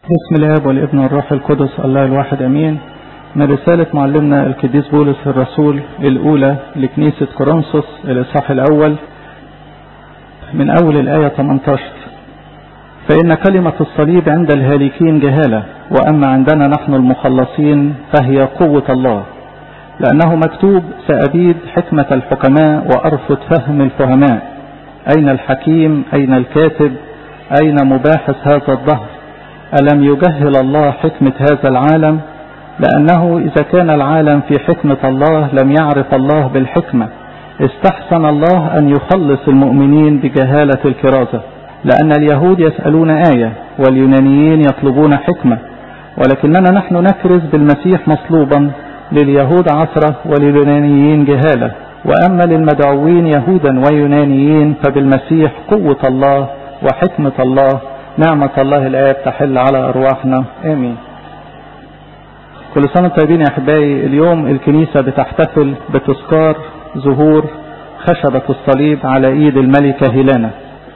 بسم الاب والابن والروح القدس الله الواحد امين من رسالة معلمنا القديس بولس الرسول الاولى لكنيسة كورنثوس الاصحاح الاول من اول الاية 18 فان كلمة الصليب عند الهالكين جهالة واما عندنا نحن المخلصين فهي قوة الله لانه مكتوب سابيد حكمة الحكماء وارفض فهم الفهماء اين الحكيم اين الكاتب اين مباحث هذا الظهر ألم يجهل الله حكمة هذا العالم لأنه إذا كان العالم في حكمة الله لم يعرف الله بالحكمة استحسن الله أن يخلص المؤمنين بجهالة الكرازة لأن اليهود يسألون آية واليونانيين يطلبون حكمة ولكننا نحن نكرز بالمسيح مصلوبا لليهود عثرة ولليونانيين جهالة وأما للمدعوين يهودا ويونانيين فبالمسيح قوة الله وحكمة الله نعمة الله الآب تحل على أرواحنا آمين كل سنة طيبين يا أحبائي اليوم الكنيسة بتحتفل بتذكار ظهور خشبة الصليب على إيد الملكة هيلانا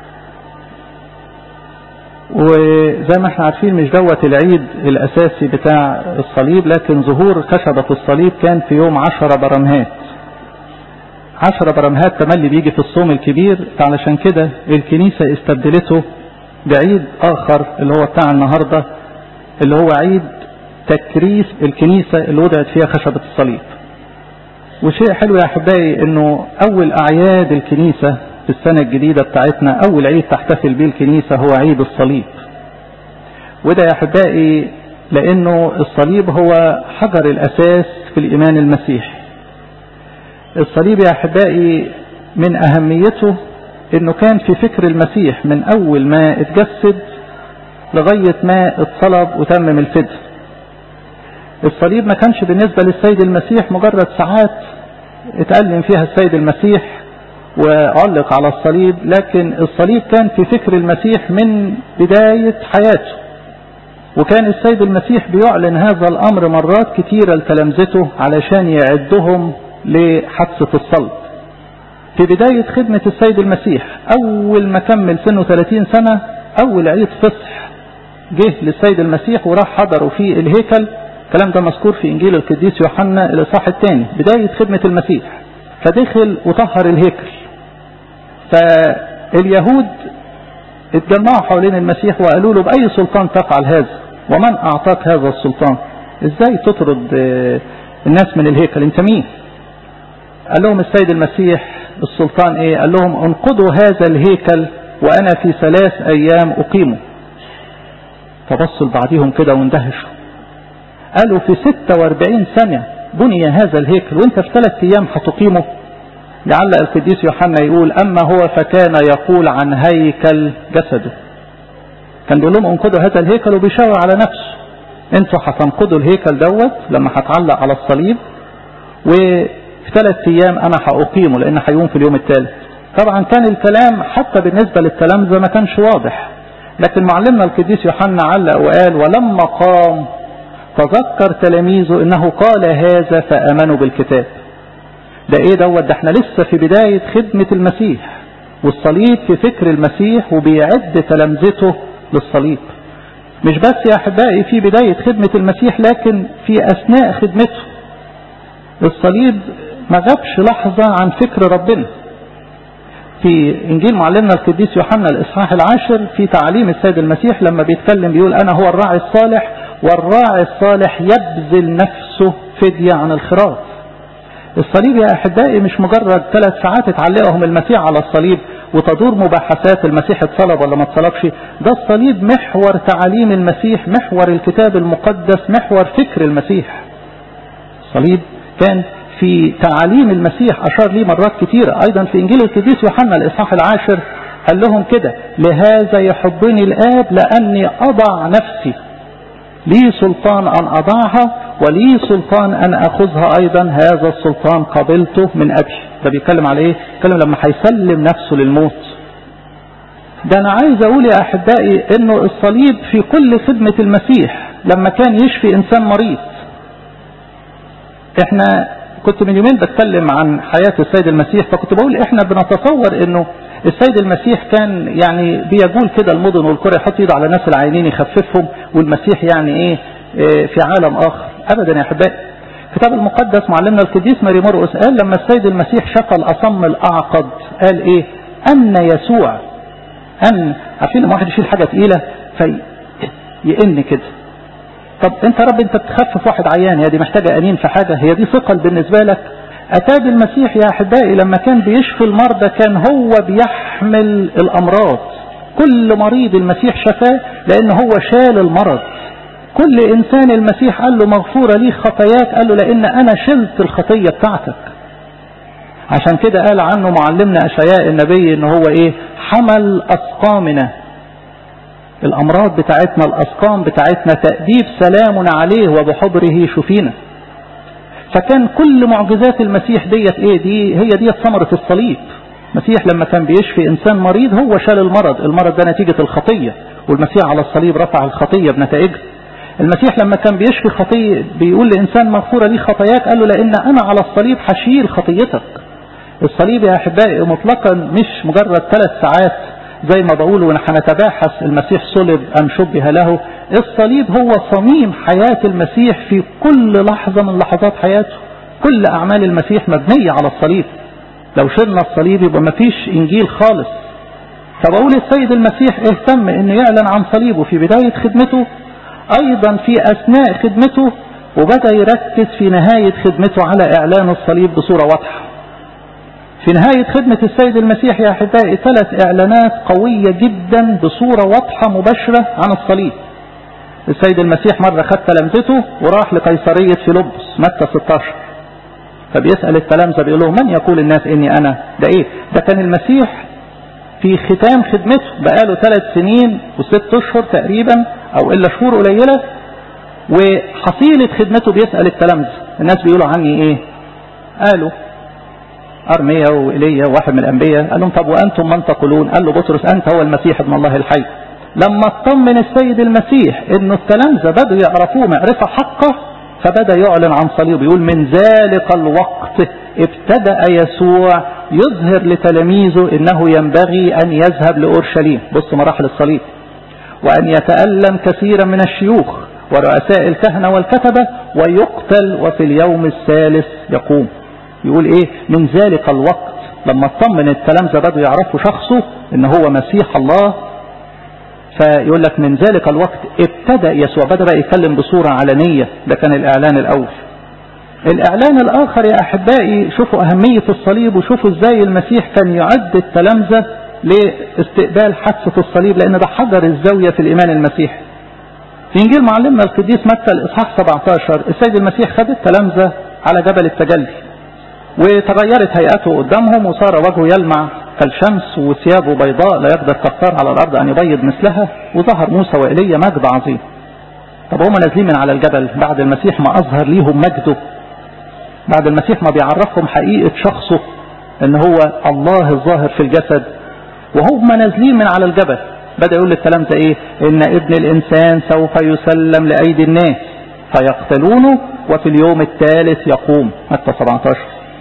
وزي ما احنا عارفين مش دوت العيد الأساسي بتاع الصليب لكن ظهور خشبة الصليب كان في يوم عشرة برمهات عشرة برمهات تملي بيجي في الصوم الكبير علشان كده الكنيسة استبدلته بعيد آخر اللي هو بتاع النهاردة اللي هو عيد تكريس الكنيسة اللي وضعت فيها خشبة الصليب وشيء حلو يا أحبائي أنه أول أعياد الكنيسة في السنة الجديدة بتاعتنا أول عيد تحتفل به الكنيسة هو عيد الصليب وده يا أحبائي لأنه الصليب هو حجر الأساس في الإيمان المسيحي الصليب يا أحبائي من أهميته انه كان في فكر المسيح من اول ما اتجسد لغاية ما اتصلب وتمم الفدء الصليب ما كانش بالنسبة للسيد المسيح مجرد ساعات اتألم فيها السيد المسيح وعلق على الصليب لكن الصليب كان في فكر المسيح من بداية حياته وكان السيد المسيح بيعلن هذا الأمر مرات كتيرة لتلامذته علشان يعدهم لحادثة الصلب في بداية خدمة السيد المسيح أول ما كمل سنه 30 سنة أول عيد فصح جه للسيد المسيح وراح حضروا في الهيكل الكلام ده مذكور في إنجيل القديس يوحنا الإصحاح الثاني بداية خدمة المسيح فدخل وطهر الهيكل فاليهود اتجمعوا حوالين المسيح وقالوا له بأي سلطان تفعل هذا ومن أعطاك هذا السلطان ازاي تطرد الناس من الهيكل انت مين قال لهم السيد المسيح السلطان ايه قال لهم انقضوا هذا الهيكل وانا في ثلاث ايام اقيمه فبصوا لبعضهم كده واندهشوا قالوا في 46 سنة بني هذا الهيكل وانت في ثلاث ايام هتقيمه لعل القديس يوحنا يقول اما هو فكان يقول عن هيكل جسده كان بيقول لهم انقضوا هذا الهيكل وبيشاور على نفسه انتوا هتنقضوا الهيكل دوت لما هتعلق على الصليب و في ثلاث ايام انا هاقيمه لان هيقوم في اليوم الثالث طبعا كان الكلام حتى بالنسبه للتلامذه ما كانش واضح لكن معلمنا القديس يوحنا علق وقال ولما قام تذكر تلاميذه انه قال هذا فامنوا بالكتاب ده ايه دوت ده احنا لسه في بدايه خدمه المسيح والصليب في فكر المسيح وبيعد تلامذته للصليب مش بس يا احبائي في بدايه خدمه المسيح لكن في اثناء خدمته الصليب ما غابش لحظة عن فكر ربنا في إنجيل معلمنا القديس يوحنا الإصحاح العاشر في تعليم السيد المسيح لما بيتكلم بيقول أنا هو الراعي الصالح والراعي الصالح يبذل نفسه فدية عن الخراف الصليب يا أحبائي مش مجرد ثلاث ساعات اتعلقهم المسيح على الصليب وتدور مباحثات المسيح اتصلب ولا ما اتصلبش ده الصليب محور تعاليم المسيح محور الكتاب المقدس محور فكر المسيح الصليب كان في تعاليم المسيح أشار ليه مرات كثيرة أيضا في إنجيل القديس يوحنا الإصحاح العاشر قال لهم كده لهذا يحبني الآب لأني أضع نفسي لي سلطان أن أضعها ولي سلطان أن أخذها أيضا هذا السلطان قبلته من أبي ده بيتكلم على إيه؟ بيتكلم لما هيسلم نفسه للموت ده أنا عايز أقول يا أحبائي إنه الصليب في كل خدمة المسيح لما كان يشفي إنسان مريض احنا كنت من يومين بتكلم عن حياة السيد المسيح فكنت بقول احنا بنتصور انه السيد المسيح كان يعني بيقول كده المدن والقرى يحط ايده على الناس العينين يخففهم والمسيح يعني ايه, إيه في عالم اخر ابدا يا احبائي الكتاب المقدس معلمنا القديس ماري مرقس قال لما السيد المسيح شفى الاصم الاعقد قال ايه ان يسوع ان عارفين لما واحد يشيل حاجه تقيله في يئن كده طب انت يا رب انت بتخفف واحد عيان هي دي محتاجه انين في حاجه هي دي ثقل بالنسبه لك أتاج المسيح يا أحبائي لما كان بيشفي المرضى كان هو بيحمل الأمراض كل مريض المسيح شفاه لأن هو شال المرض كل إنسان المسيح قال له مغفورة لي خطاياك قال له لأن أنا شلت الخطية بتاعتك عشان كده قال عنه معلمنا أشياء النبي إن هو إيه حمل أسقامنا الأمراض بتاعتنا الأسقام بتاعتنا تأديب سلامنا عليه وبحبره شفينا فكان كل معجزات المسيح ديت ايه دي هي ديت ثمرة الصليب المسيح لما كان بيشفي انسان مريض هو شال المرض المرض ده نتيجة الخطية والمسيح على الصليب رفع الخطية بنتائجها المسيح لما كان بيشفي خطية بيقول لإنسان مغفورة لي خطاياك قال له لأن أنا على الصليب هشيل خطيتك الصليب يا أحبائي مطلقا مش مجرد ثلاث ساعات زي ما بقول ونحن نتباحث المسيح صلب أم شبه له الصليب هو صميم حياة المسيح في كل لحظة من لحظات حياته كل أعمال المسيح مبنية على الصليب لو شلنا الصليب يبقى مفيش إنجيل خالص فبقول السيد المسيح اهتم انه يعلن عن صليبه في بداية خدمته ايضا في اثناء خدمته وبدأ يركز في نهاية خدمته على اعلان الصليب بصورة واضحة في نهاية خدمة السيد المسيح يا أحبائي ثلاث إعلانات قوية جدا بصورة واضحة مباشرة عن الصليب السيد المسيح مرة خد تلامذته وراح لقيصرية فيلبس متى 16 فبيسأل التلامذة بيقول لهم من يقول الناس إني أنا ده إيه ده كان المسيح في ختام خدمته بقاله ثلاث سنين وست أشهر تقريبا أو إلا شهور قليلة وحصيلة خدمته بيسأل التلامذة الناس بيقولوا عني إيه قالوا أرميا وإيليا واحد من الأنبياء قال لهم طب وأنتم من تقولون قال له بطرس أنت هو المسيح ابن الله الحي لما اطمن السيد المسيح انه التلامذة بدوا يعرفوه معرفة حقه فبدأ يعلن عن صليبه يقول من ذلك الوقت ابتدأ يسوع يظهر لتلاميذه انه ينبغي ان يذهب لأورشليم بص مراحل الصليب وان يتألم كثيرا من الشيوخ ورؤساء الكهنة والكتبة ويقتل وفي اليوم الثالث يقوم يقول ايه من ذلك الوقت لما اطمن التلامذة بدوا يعرفوا شخصه ان هو مسيح الله فيقول لك من ذلك الوقت ابتدأ يسوع بدأ بقى يتكلم بصورة علنية ده كان الإعلان الأول الإعلان الآخر يا أحبائي شوفوا أهمية الصليب وشوفوا إزاي المسيح كان يعد التلامذة لاستقبال حادثة الصليب لأن ده حجر الزاوية في الإيمان المسيحي في إنجيل معلمنا القديس متى الإصحاح 17 السيد المسيح خد التلامذة على جبل التجلي وتغيرت هيئته قدامهم وصار وجهه يلمع كالشمس وثيابه بيضاء لا يقدر كفار على الأرض أن يبيض مثلها وظهر موسى وإيليا مجد عظيم طب هم نازلين من على الجبل بعد المسيح ما أظهر ليهم مجده بعد المسيح ما بيعرفهم حقيقة شخصه ان هو الله الظاهر في الجسد وهم نازلين من على الجبل بدأ يقول للتلامذة ايه ان ابن الانسان سوف يسلم لأيدي الناس فيقتلونه وفي اليوم الثالث يقوم متى 17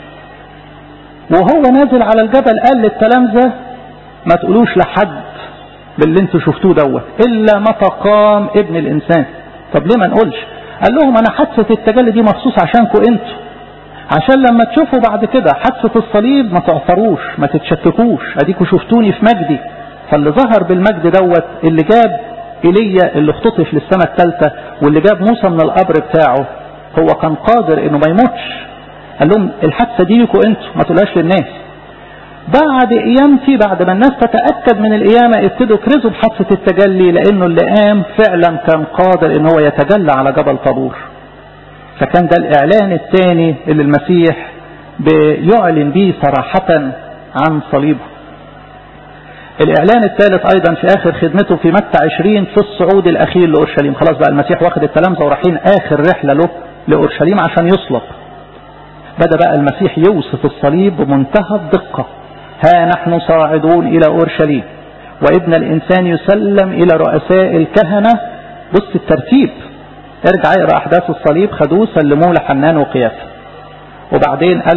وهو نازل على الجبل قال للتلامذة ما تقولوش لحد باللي انتوا شفتوه دوت الا متى قام ابن الانسان طب ليه ما نقولش قال لهم انا حادثة التجلي دي مخصوص عشانكم انتوا عشان لما تشوفوا بعد كده حادثة الصليب ما تعثروش ما تتشككوش اديكوا شفتوني في مجدي فاللي ظهر بالمجد دوت اللي جاب ايليا اللي اختطف للسنة الثالثة واللي جاب موسى من القبر بتاعه هو كان قادر انه ما يموتش قال لهم الحادثة دي لكم انتوا ما تقولهاش للناس بعد قيامتي بعد ما الناس تتأكد من القيامة ابتدوا يكرزوا بحادثة التجلي لانه اللي قام فعلا كان قادر ان هو يتجلى على جبل طابور فكان ده الاعلان الثاني اللي المسيح بيعلن به صراحة عن صليبه الاعلان الثالث ايضا في اخر خدمته في متى 20 في الصعود الاخير لاورشليم خلاص بقى المسيح واخد التلامذه ورايحين اخر رحله له لاورشليم عشان يصلب بدأ بقى المسيح يوصف الصليب بمنتهى الدقة ها نحن صاعدون إلى أورشليم وابن الإنسان يسلم إلى رؤساء الكهنة بص الترتيب ارجع اقرا أحداث الصليب خدوه سلموه لحنان وقيافة وبعدين قال لك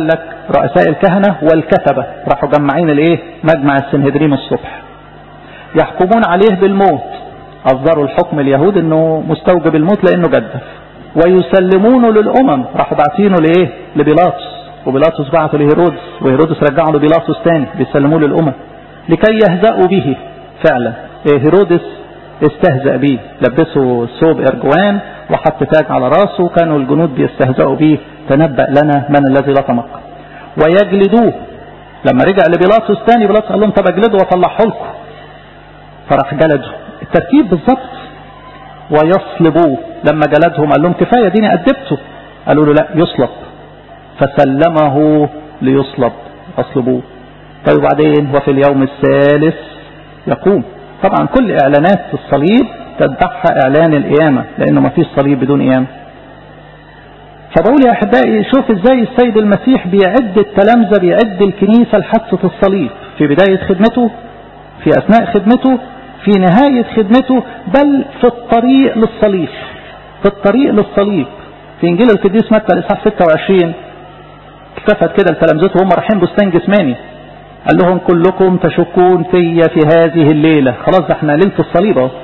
رؤساء الكهنة والكتبة راحوا جمعين الايه مجمع السنهدرين الصبح يحكمون عليه بالموت أصدروا الحكم اليهود انه مستوجب الموت لانه جدف ويسلمونه للامم راحوا باعتينه لايه لبيلاطس وبيلاطس بعته لهيرودس وهيرودس رجعه لبيلاطس تاني بيسلموه للامم لكي يهزأوا به فعلا إيه هيرودس استهزأ به لبسه ثوب ارجوان وحط تاج على راسه كانوا الجنود بيستهزئوا به تنبأ لنا من الذي لطمك ويجلدوه لما رجع لبيلاطس تاني بيلاطس قال لهم طب اجلده واطلعه لكم فراح جلده الترتيب بالظبط ويصلبوه لما جلدهم قال لهم كفايه ديني أدبته قالوا له لا يصلب فسلمه ليصلب اصلبوه طيب وبعدين وفي اليوم الثالث يقوم طبعا كل اعلانات الصليب تتبعها اعلان القيامه لانه ما فيش صليب بدون قيامه فبقول يا احبائي شوف ازاي السيد المسيح بيعد التلامذه بيعد الكنيسه لحادثه الصليب في بدايه خدمته في اثناء خدمته في نهايه خدمته بل في الطريق للصليب في الطريق للصليب في انجيل القديس متى الاصحاح 26 التفت كده لتلامذته وهم رايحين بستان جسماني قال لهم كلكم تشكون في في هذه الليله خلاص ده احنا ليله الصليب اهو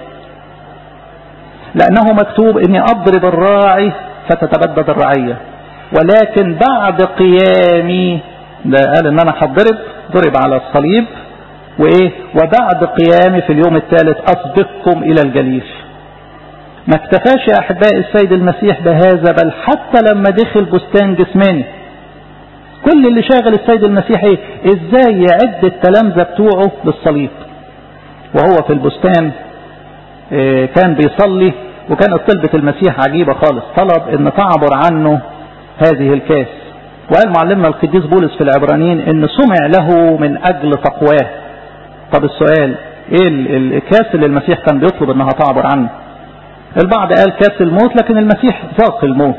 لانه مكتوب اني اضرب الراعي فتتبدد الرعيه ولكن بعد قيامي ده قال ان انا هضرب ضرب على الصليب وايه وبعد قيامي في اليوم الثالث اسبقكم الى الجليل ما اكتفاش يا احبائي السيد المسيح بهذا بل حتى لما دخل بستان جسماني كل اللي شاغل السيد المسيح ايه ازاي يعد التلامذة بتوعه للصليب وهو في البستان إيه كان بيصلي وكانت طلبة المسيح عجيبة خالص طلب ان تعبر عنه هذه الكاس وقال معلمنا القديس بولس في العبرانيين ان سمع له من اجل تقواه طب السؤال ايه الكاس اللي المسيح كان بيطلب انها تعبر عنه البعض قال كاس الموت لكن المسيح ذاق الموت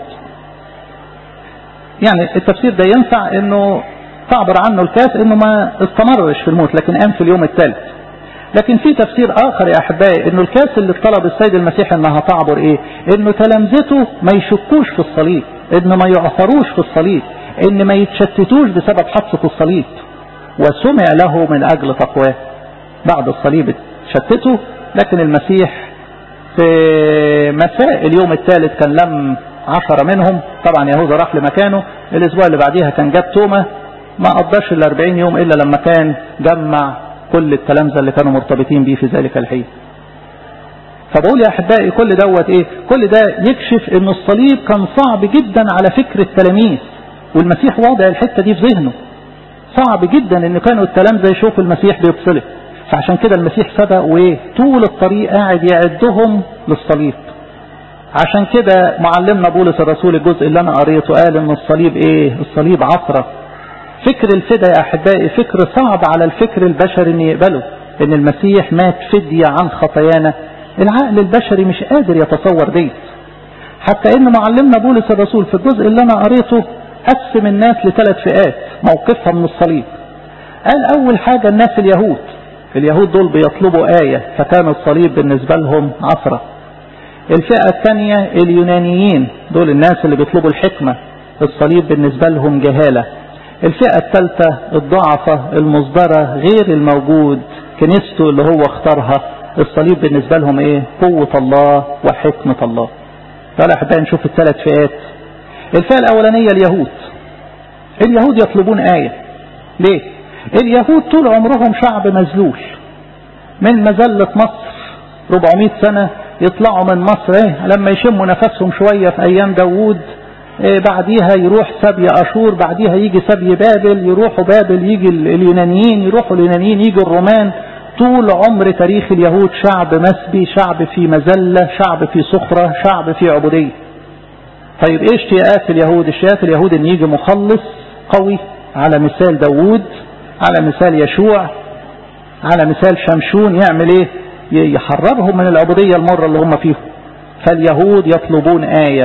يعني التفسير ده ينفع انه تعبر عنه الكاس انه ما استمرش في الموت لكن قام في اليوم الثالث لكن في تفسير اخر يا احبائي انه الكاس اللي طلب السيد المسيح انها تعبر ايه انه تلامذته ما يشكوش في الصليب ان ما يعثروش في الصليب ان ما يتشتتوش بسبب حادثة الصليب وسمع له من اجل تقواه بعد الصليب شتته لكن المسيح في مساء اليوم الثالث كان لم عشرة منهم طبعا يهوذا راح لمكانه الاسبوع اللي بعديها كان جاب تومة ما قضاش ال 40 يوم الا لما كان جمع كل التلامذة اللي كانوا مرتبطين بيه في ذلك الحين فبقول يا احبائي كل دوت ايه كل ده يكشف ان الصليب كان صعب جدا على فكر التلاميذ والمسيح واضع الحتة دي في ذهنه صعب جدا ان كانوا التلامذة يشوفوا المسيح بيتصلب فعشان كده المسيح سبق وايه طول الطريق قاعد يعدهم للصليب عشان كده معلمنا بولس الرسول الجزء اللي انا قريته قال ان الصليب ايه الصليب عصرة فكر الفدا يا احبائي فكر صعب على الفكر البشري ان يقبله ان المسيح مات فدية عن خطايانا العقل البشري مش قادر يتصور ديت حتى ان معلمنا بولس الرسول في الجزء اللي انا قريته قسم الناس لثلاث فئات موقفها من الصليب قال اول حاجة الناس اليهود اليهود دول بيطلبوا آية فكان الصليب بالنسبة لهم عصرة الفئة الثانية اليونانيين دول الناس اللي بيطلبوا الحكمة الصليب بالنسبة لهم جهالة الفئة الثالثة الضعفة المصدرة غير الموجود كنيسته اللي هو اختارها الصليب بالنسبة لهم ايه قوة الله وحكمة الله تعالى احبائي نشوف الثلاث فئات الفئة الاولانية اليهود اليهود يطلبون آية ليه اليهود طول عمرهم شعب مذلول من مذلة مصر 400 سنة يطلعوا من مصر ايه لما يشموا نفسهم شوية في ايام داوود إيه بعديها يروح سبي اشور بعديها يجي سبي بابل يروحوا بابل يجي اليونانيين يروحوا اليونانيين يجي الرومان طول عمر تاريخ اليهود شعب مسبي شعب في مذلة شعب في صخرة شعب في عبودية طيب ايه اشتياقات اليهود اشتياقات اليهود ان يجي مخلص قوي على مثال داوود على مثال يشوع على مثال شمشون يعمل ايه يحررهم من العبودية المرة اللي هم فيهم فاليهود يطلبون آية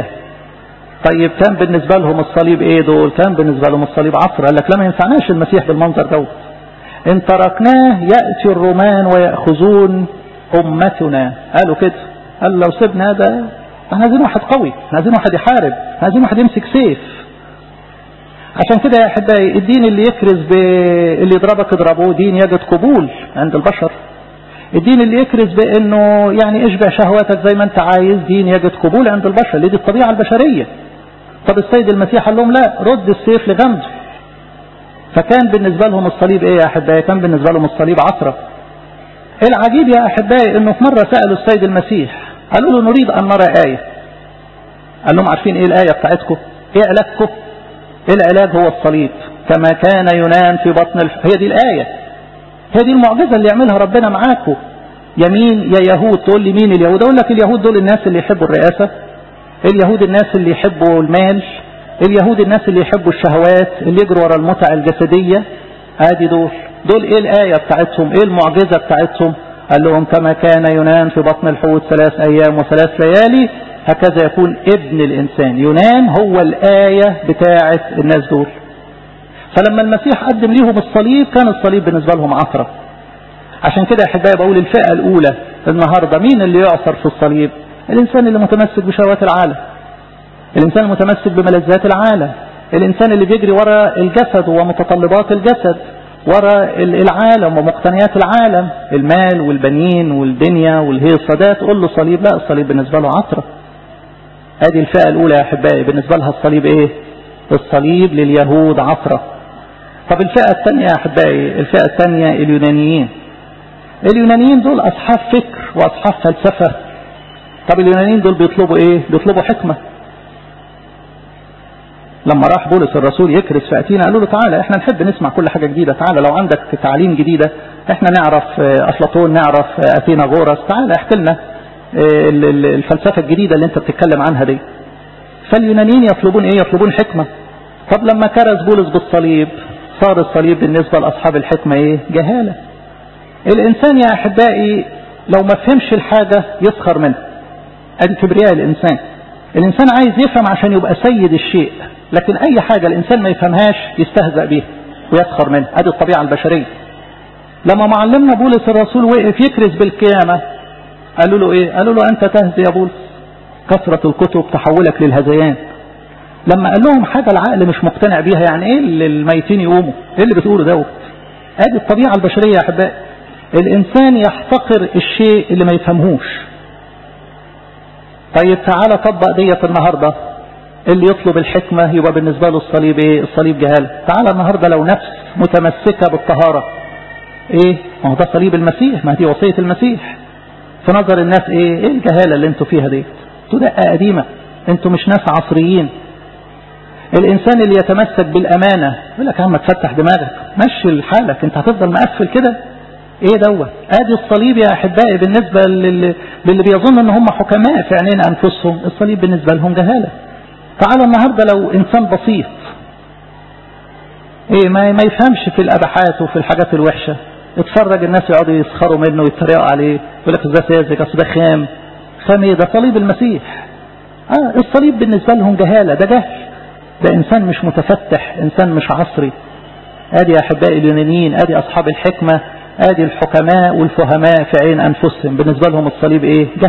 طيب كان بالنسبة لهم الصليب ايه دول كان بالنسبة لهم الصليب عصر قال لك لا ما ينفعناش المسيح بالمنظر دوت ان تركناه يأتي الرومان ويأخذون أمتنا قالوا كده قال لو سيبنا هذا احنا عايزين واحد قوي احنا عايزين واحد يحارب احنا عايزين واحد يمسك سيف عشان كده يا احبائي الدين اللي يكرز ب... اللي يضربك اضربه دين يجد قبول عند البشر الدين اللي يكرز بانه يعني اشبع شهواتك زي ما انت عايز دين يجد قبول عند البشر دي الطبيعه البشريه طب السيد المسيح قال لهم لا رد السيف لغمزه فكان بالنسبه لهم الصليب ايه يا احبائي كان بالنسبه لهم الصليب عثره العجيب يا احبائي انه في مره سالوا السيد المسيح قالوا له نريد ان نرى ايه قال لهم عارفين ايه الايه بتاعتكم ايه علاجكم ايه العلاج هو الصليب كما كان ينام في بطن الف... هي دي الايه هي دي المعجزه اللي يعملها ربنا معاكم يمين يا يهود تقول لي مين اليهود اقول لك اليهود دول الناس اللي يحبوا الرئاسه اليهود الناس اللي يحبوا المال اليهود الناس اللي يحبوا الشهوات اللي يجروا ورا المتع الجسديه ادي دول دول ايه الآية بتاعتهم ايه المعجزة بتاعتهم قال لهم كما كان ينام في بطن الحوت ثلاث أيام وثلاث ليالي هكذا يكون ابن الإنسان ينام هو الآية بتاعة الناس دول فلما المسيح قدم ليهم الصليب كان الصليب بالنسبة لهم عثرة عشان كده يا احبائي بقول الفئة الأولى النهاردة مين اللي يعثر في الصليب الإنسان اللي متمسك بشهوات العالم الإنسان المتمسك بملذات العالم الإنسان اللي بيجري وراء الجسد ومتطلبات الجسد وراء العالم ومقتنيات العالم المال والبنين والدنيا والهيصة ده تقول له صليب لا الصليب بالنسبة له عطرة ادي الفئة الاولى يا احبائي بالنسبة لها الصليب ايه الصليب لليهود عطرة طب الفئة الثانية يا احبائي الفئة الثانية اليونانيين اليونانيين دول اصحاب فكر واصحاب فلسفة طب اليونانيين دول بيطلبوا ايه بيطلبوا حكمة لما راح بولس الرسول يكرس في أتينا قالوا له تعالى احنا نحب نسمع كل حاجة جديدة تعالى لو عندك تعليم جديدة احنا نعرف أفلاطون نعرف أتينا غورس تعالى احكي لنا الفلسفة الجديدة اللي انت بتتكلم عنها دي فاليونانيين يطلبون ايه يطلبون حكمة طب لما كرز بولس بالصليب صار الصليب بالنسبة لأصحاب الحكمة ايه جهالة الإنسان يا أحبائي لو ما فهمش الحاجة يسخر منها ادي كبرياء الإنسان الإنسان عايز يفهم عشان يبقى سيد الشيء لكن أي حاجة الإنسان ما يفهمهاش يستهزأ بيها ويسخر منها ادي الطبيعة البشرية لما معلمنا بولس الرسول وقف يكرز بالقيامة قالوا له ايه قالوا له انت تهزي يا بولس كثرة الكتب تحولك للهذيان لما قال لهم حاجة العقل مش مقتنع بيها يعني ايه اللي الميتين يقوموا ايه اللي بتقوله دوت ادي الطبيعة البشرية يا احبائي الانسان يحتقر الشيء اللي ما يفهمهوش طيب تعالى طبق ديت النهاردة اللي يطلب الحكمة يبقى بالنسبة له الصليب ايه الصليب جهالة تعالى النهاردة لو نفس متمسكة بالطهارة ايه ما هو ده صليب المسيح ما دي وصية المسيح في نظر الناس ايه ايه الجهالة اللي انتوا فيها دي انتوا دقة قديمة انتوا مش ناس عصريين الانسان اللي يتمسك بالامانة يقول لك يا عم تفتح دماغك مشي لحالك انت هتفضل مقفل كده ايه دوت ادي الصليب يا احبائي بالنسبة للي, للي بيظن ان هم حكماء في عينين انفسهم الصليب بالنسبة لهم جهالة تعالى النهاردة لو انسان بسيط ايه ما, ما يفهمش في الابحاث وفي الحاجات الوحشة اتفرج الناس يقعدوا يسخروا منه ويتريقوا عليه يقول لك ازاي سيازك اصل ده خام خام ايه ده صليب المسيح اه الصليب بالنسبة لهم جهالة ده جهل ده انسان مش متفتح انسان مش عصري ادي يا احبائي اليونانيين ادي اصحاب الحكمة ادي الحكماء والفهماء في عين انفسهم بالنسبة لهم الصليب ايه جهل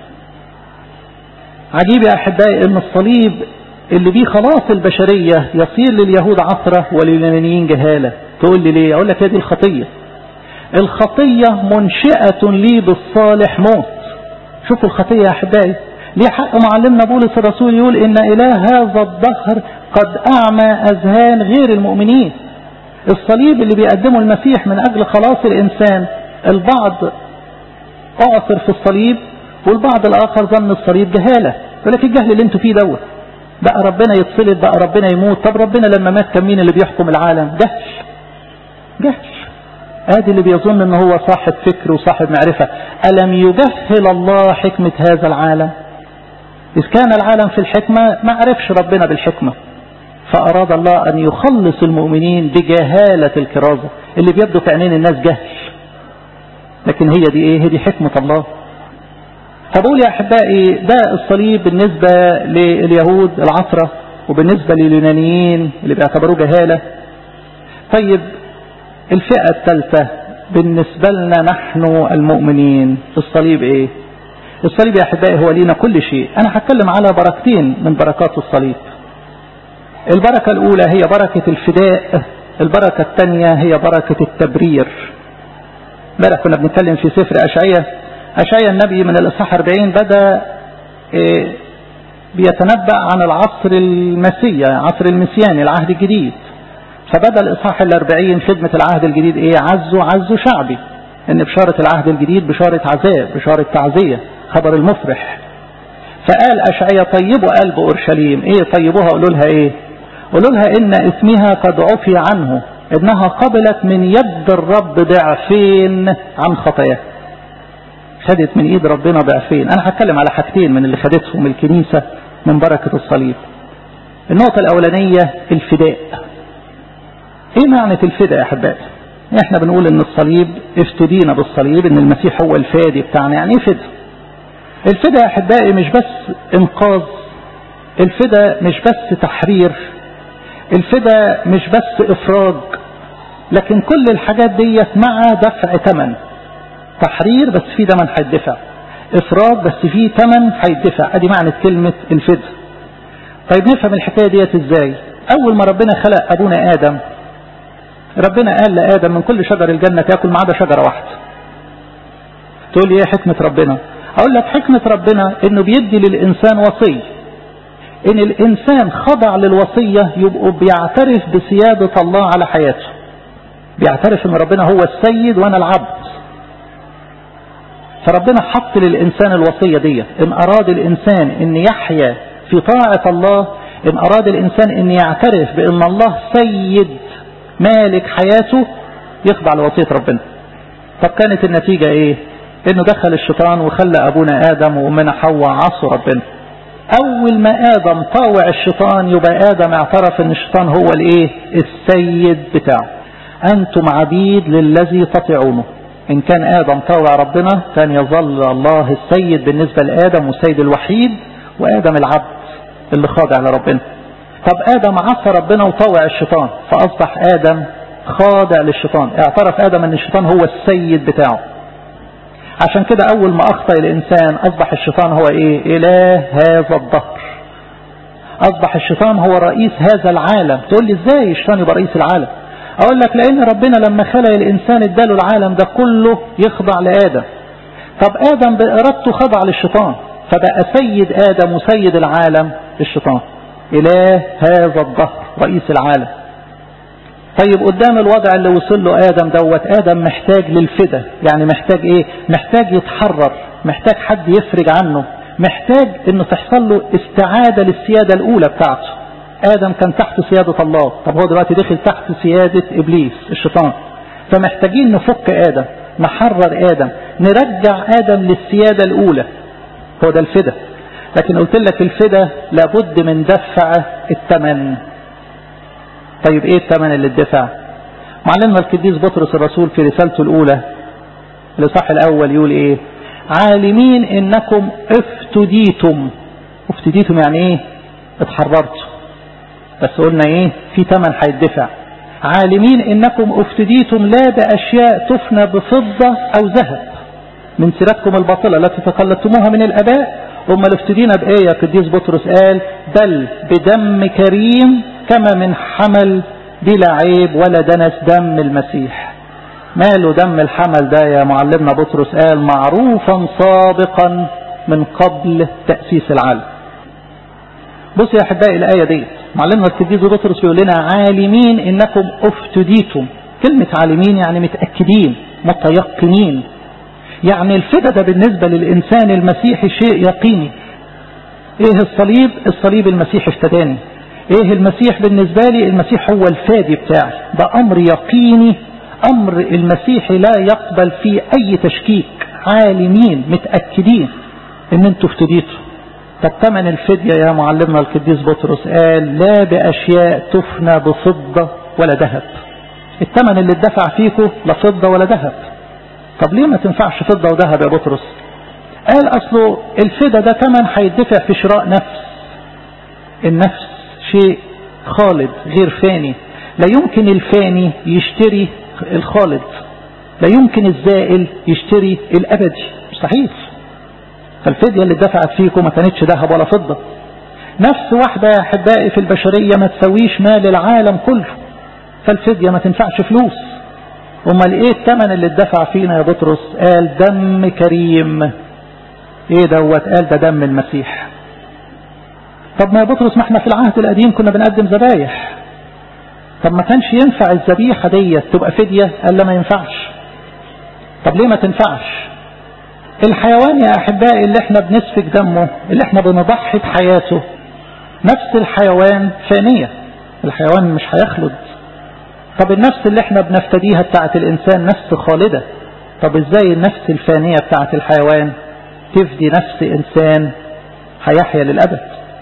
عجيب يا احبائي ان الصليب اللي بيه خلاص البشرية يصير لليهود عثرة ولليونانيين جهالة تقول لي ليه اقول لك هذه الخطية الخطية منشئة لي بالصالح موت شوفوا الخطية يا احبائي ليه حق معلمنا بولس الرسول يقول ان اله هذا الدهر قد اعمى اذهان غير المؤمنين الصليب اللي بيقدمه المسيح من اجل خلاص الانسان البعض اعثر في الصليب والبعض الاخر ظن الصليب جهالة يقول لك الجهل اللي انتوا فيه دوت بقى ربنا يتصلب بقى ربنا يموت طب ربنا لما مات كان مين اللي بيحكم العالم جهل جهل ادي اللي بيظن ان هو صاحب فكر وصاحب معرفة ألم يجهل الله حكمة هذا العالم إذ كان العالم في الحكمة ما عرفش ربنا بالحكمة فأراد الله أن يخلص المؤمنين بجهالة الكرازة اللي بيبدو في عينين الناس جهل لكن هي دي ايه هي دي حكمة الله فبقول يا أحبائي ده الصليب بالنسبة لليهود العصرة وبالنسبة لليونانيين اللي بيعتبروه جهالة طيب الفئة الثالثة بالنسبة لنا نحن المؤمنين الصليب ايه الصليب يا احبائي هو لينا كل شيء انا هتكلم على بركتين من بركات الصليب البركة الأولى هي بركة الفداء البركة الثانية هي بركة التبرير امبارح كنا بنتكلم في سفر أشعية أشعية النبي من الإصحاح 40 بدأ بيتنبأ عن العصر المسيا عصر المسياني العهد الجديد فبدأ الإصحاح الأربعين خدمة العهد الجديد إيه عزوا عزوا شعبي إن بشارة العهد الجديد بشارة عذاب بشارة تعزية خبر المفرح فقال أشعية طيبوا قلب أورشليم إيه طيبوها قولوا لها إيه قولوا لها إن اسمها قد عفي عنه إنها قبلت من يد الرب ضعفين عن خطاياه خدت من ايد ربنا ضعفين انا هتكلم على حاجتين من اللي خدتهم الكنيسة من بركة الصليب النقطة الاولانية الفداء ايه معنى الفداء يا احبائي احنا بنقول ان الصليب افتدينا بالصليب ان المسيح هو الفادي بتاعنا يعني ايه فدا الفدا يا احبائي مش بس انقاذ الفدا مش بس تحرير الفدا مش بس افراج لكن كل الحاجات ديت مع دفع ثمن تحرير بس في ثمن هيدفع افراج بس في ثمن هيدفع ادي معنى كلمة الفدا طيب نفهم الحكاية ديت ازاي اول ما ربنا خلق ابونا ادم ربنا قال لآدم من كل شجر الجنة تاكل ما عدا شجرة واحدة تقول لي ايه حكمة ربنا اقول لك حكمة ربنا انه بيدي للانسان وصية ان الانسان خضع للوصية يبقوا بيعترف بسيادة الله على حياته بيعترف ان ربنا هو السيد وانا العبد فربنا حط للإنسان الوصية دي إن أراد الإنسان أن يحيا في طاعة الله إن أراد الإنسان أن يعترف بأن الله سيد مالك حياته يخضع لوصية ربنا طب كانت النتيجة إيه إنه دخل الشيطان وخلى أبونا آدم وأمنا حواء عصوا ربنا أول ما آدم طاوع الشيطان يبقى آدم اعترف أن الشيطان هو الإيه السيد بتاعه أنتم عبيد للذي تطيعونه إن كان آدم طاوع ربنا كان يظل الله السيد بالنسبة لآدم والسيد الوحيد وآدم العبد اللي خاضع لربنا طب آدم عصى ربنا وطاوع الشيطان فأصبح آدم خاضع للشيطان اعترف آدم أن الشيطان هو السيد بتاعه عشان كده أول ما أخطأ الإنسان أصبح الشيطان هو إيه إله هذا الظهر أصبح الشيطان هو رئيس هذا العالم تقول لي إزاي الشيطان يبقى رئيس العالم اقول لك لان ربنا لما خلق الانسان اداله العالم ده كله يخضع لادم طب ادم بارادته خضع للشيطان فبقى سيد ادم وسيد العالم الشيطان اله هذا الظهر رئيس العالم طيب قدام الوضع اللي وصل له ادم دوت ادم محتاج للفدا يعني محتاج ايه محتاج يتحرر محتاج حد يفرج عنه محتاج انه تحصل له استعادة للسيادة الاولى بتاعته آدم كان تحت سيادة الله طب هو دلوقتي دخل تحت سيادة إبليس الشيطان فمحتاجين نفك آدم نحرر آدم نرجع آدم للسيادة الأولى هو ده الفدا لكن قلت لك الفدا لابد من دفع الثمن طيب ايه الثمن اللي اتدفع معلمنا القديس بطرس الرسول في رسالته الأولى الإصحاح الأول يقول ايه عالمين انكم افتديتم افتديتم يعني ايه اتحررتم بس قلنا ايه في ثمن هيدفع عالمين انكم افتديتم لا باشياء تفنى بفضة او ذهب من سيرتكم الباطلة التي تقلدتموها من الاباء اما افتدينا بايه يا قديس بطرس قال بل بدم كريم كما من حمل بلا عيب ولا دنس دم المسيح ماله دم الحمل ده يا معلمنا بطرس قال معروفا سابقا من قبل تأسيس العالم بص يا احبائي الايه دي معلمنا القديس بطرس بيقول لنا عالمين انكم افتديتم كلمة عالمين يعني متأكدين متيقنين يعني الفدا ده بالنسبة للإنسان المسيحي شيء يقيني ايه الصليب الصليب المسيح افتداني ايه المسيح بالنسبة لي المسيح هو الفادي بتاعي ده امر يقيني امر المسيحي لا يقبل فيه اي تشكيك عالمين متأكدين ان انتوا افتديتوا طب ثمن الفدية يا معلمنا القديس بطرس قال لا بأشياء تفنى بفضة ولا ذهب الثمن اللي اتدفع فيكم لا فضة ولا ذهب طب ليه ما تنفعش فضة وذهب يا بطرس قال أصله الفدا ده ثمن هيدفع في شراء نفس النفس شيء خالد غير فاني لا يمكن الفاني يشتري الخالد لا يمكن الزائل يشتري الأبدي مستحيل فالفدية اللي اتدفعت فيكم ما كانتش ذهب ولا فضة نفس واحدة يا أحبائي في البشرية ما تسويش مال العالم كله فالفدية ما تنفعش فلوس امال ايه الثمن اللي اتدفع فينا يا بطرس قال دم كريم ايه دوت قال ده دم المسيح طب ما يا بطرس ما احنا في العهد القديم كنا بنقدم ذبايح طب ما كانش ينفع الذبيحة ديت تبقى فدية قال لا ما ينفعش طب ليه ما تنفعش الحيوان يا احبائي اللي احنا بنسفك دمه اللي احنا بنضحي بحياته نفس الحيوان فانية الحيوان مش هيخلد طب النفس اللي احنا بنفتديها بتاعت الانسان نفس خالدة طب ازاي النفس الفانية بتاعت الحيوان تفدي نفس انسان هيحيا للابد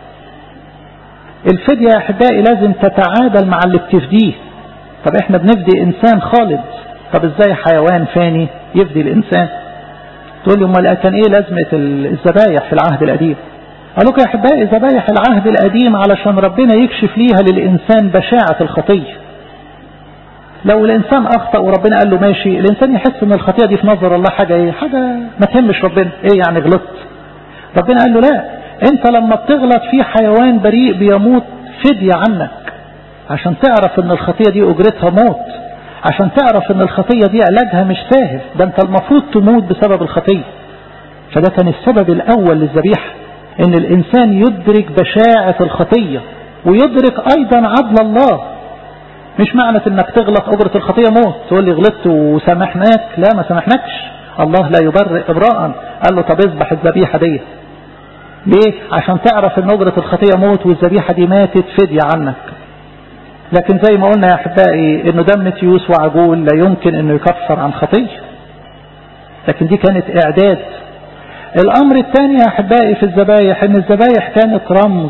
الفدية يا احبائي لازم تتعادل مع اللي بتفديه طب احنا بنفدي انسان خالد طب ازاي حيوان فاني يفدي الانسان تقول لي امال كان ايه لازمة الذبايح في العهد القديم قالوا يا احبائي ذبايح العهد القديم علشان ربنا يكشف ليها للانسان بشاعة الخطية لو الانسان اخطأ وربنا قال له ماشي الانسان يحس ان الخطيئة دي في نظر الله حاجة ايه حاجة ما تهمش ربنا ايه يعني غلطت ربنا قال له لا انت لما بتغلط في حيوان بريء بيموت فدية عنك عشان تعرف ان الخطية دي اجرتها موت عشان تعرف ان الخطية دي علاجها مش سهل ده انت المفروض تموت بسبب الخطية فده كان السبب الاول للذبيحة ان الانسان يدرك بشاعة الخطية ويدرك ايضا عدل الله مش معنى انك تغلط اجرة الخطية موت تقول لي غلطت وسامحناك لا ما سامحناكش الله لا يبرئ ابراء قال له طب اذبح الذبيحة دي ليه عشان تعرف ان اجرة الخطية موت والذبيحة دي ماتت فدية عنك لكن زي ما قلنا يا احبائي انه دم تيوس وعجول لا يمكن انه يكفر عن خطية لكن دي كانت اعداد الامر الثاني يا احبائي في الذبايح ان الذبايح كانت رمز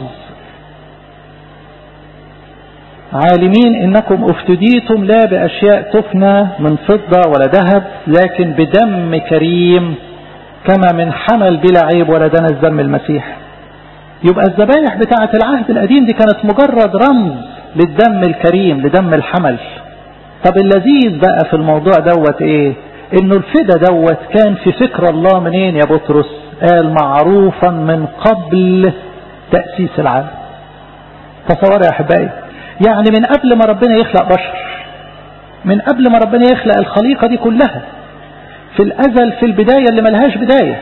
عالمين انكم افتديتم لا باشياء تفنى من فضة ولا ذهب لكن بدم كريم كما من حمل بلا عيب ولا دنس دم المسيح يبقى الذبايح بتاعة العهد القديم دي كانت مجرد رمز للدم الكريم لدم الحمل طب اللذيذ بقى في الموضوع دوت ايه انه الفدا دوت كان في فكر الله منين يا بطرس قال معروفا من قبل تأسيس العالم تصور يا احبائي يعني من قبل ما ربنا يخلق بشر من قبل ما ربنا يخلق الخليقة دي كلها في الأزل في البداية اللي ملهاش بداية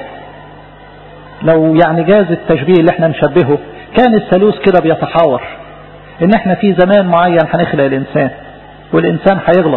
لو يعني جاز التشبيه اللي احنا نشبهه كان الثالوث كده بيتحاور ان احنا في زمان معين هنخلق الانسان والانسان هيغلط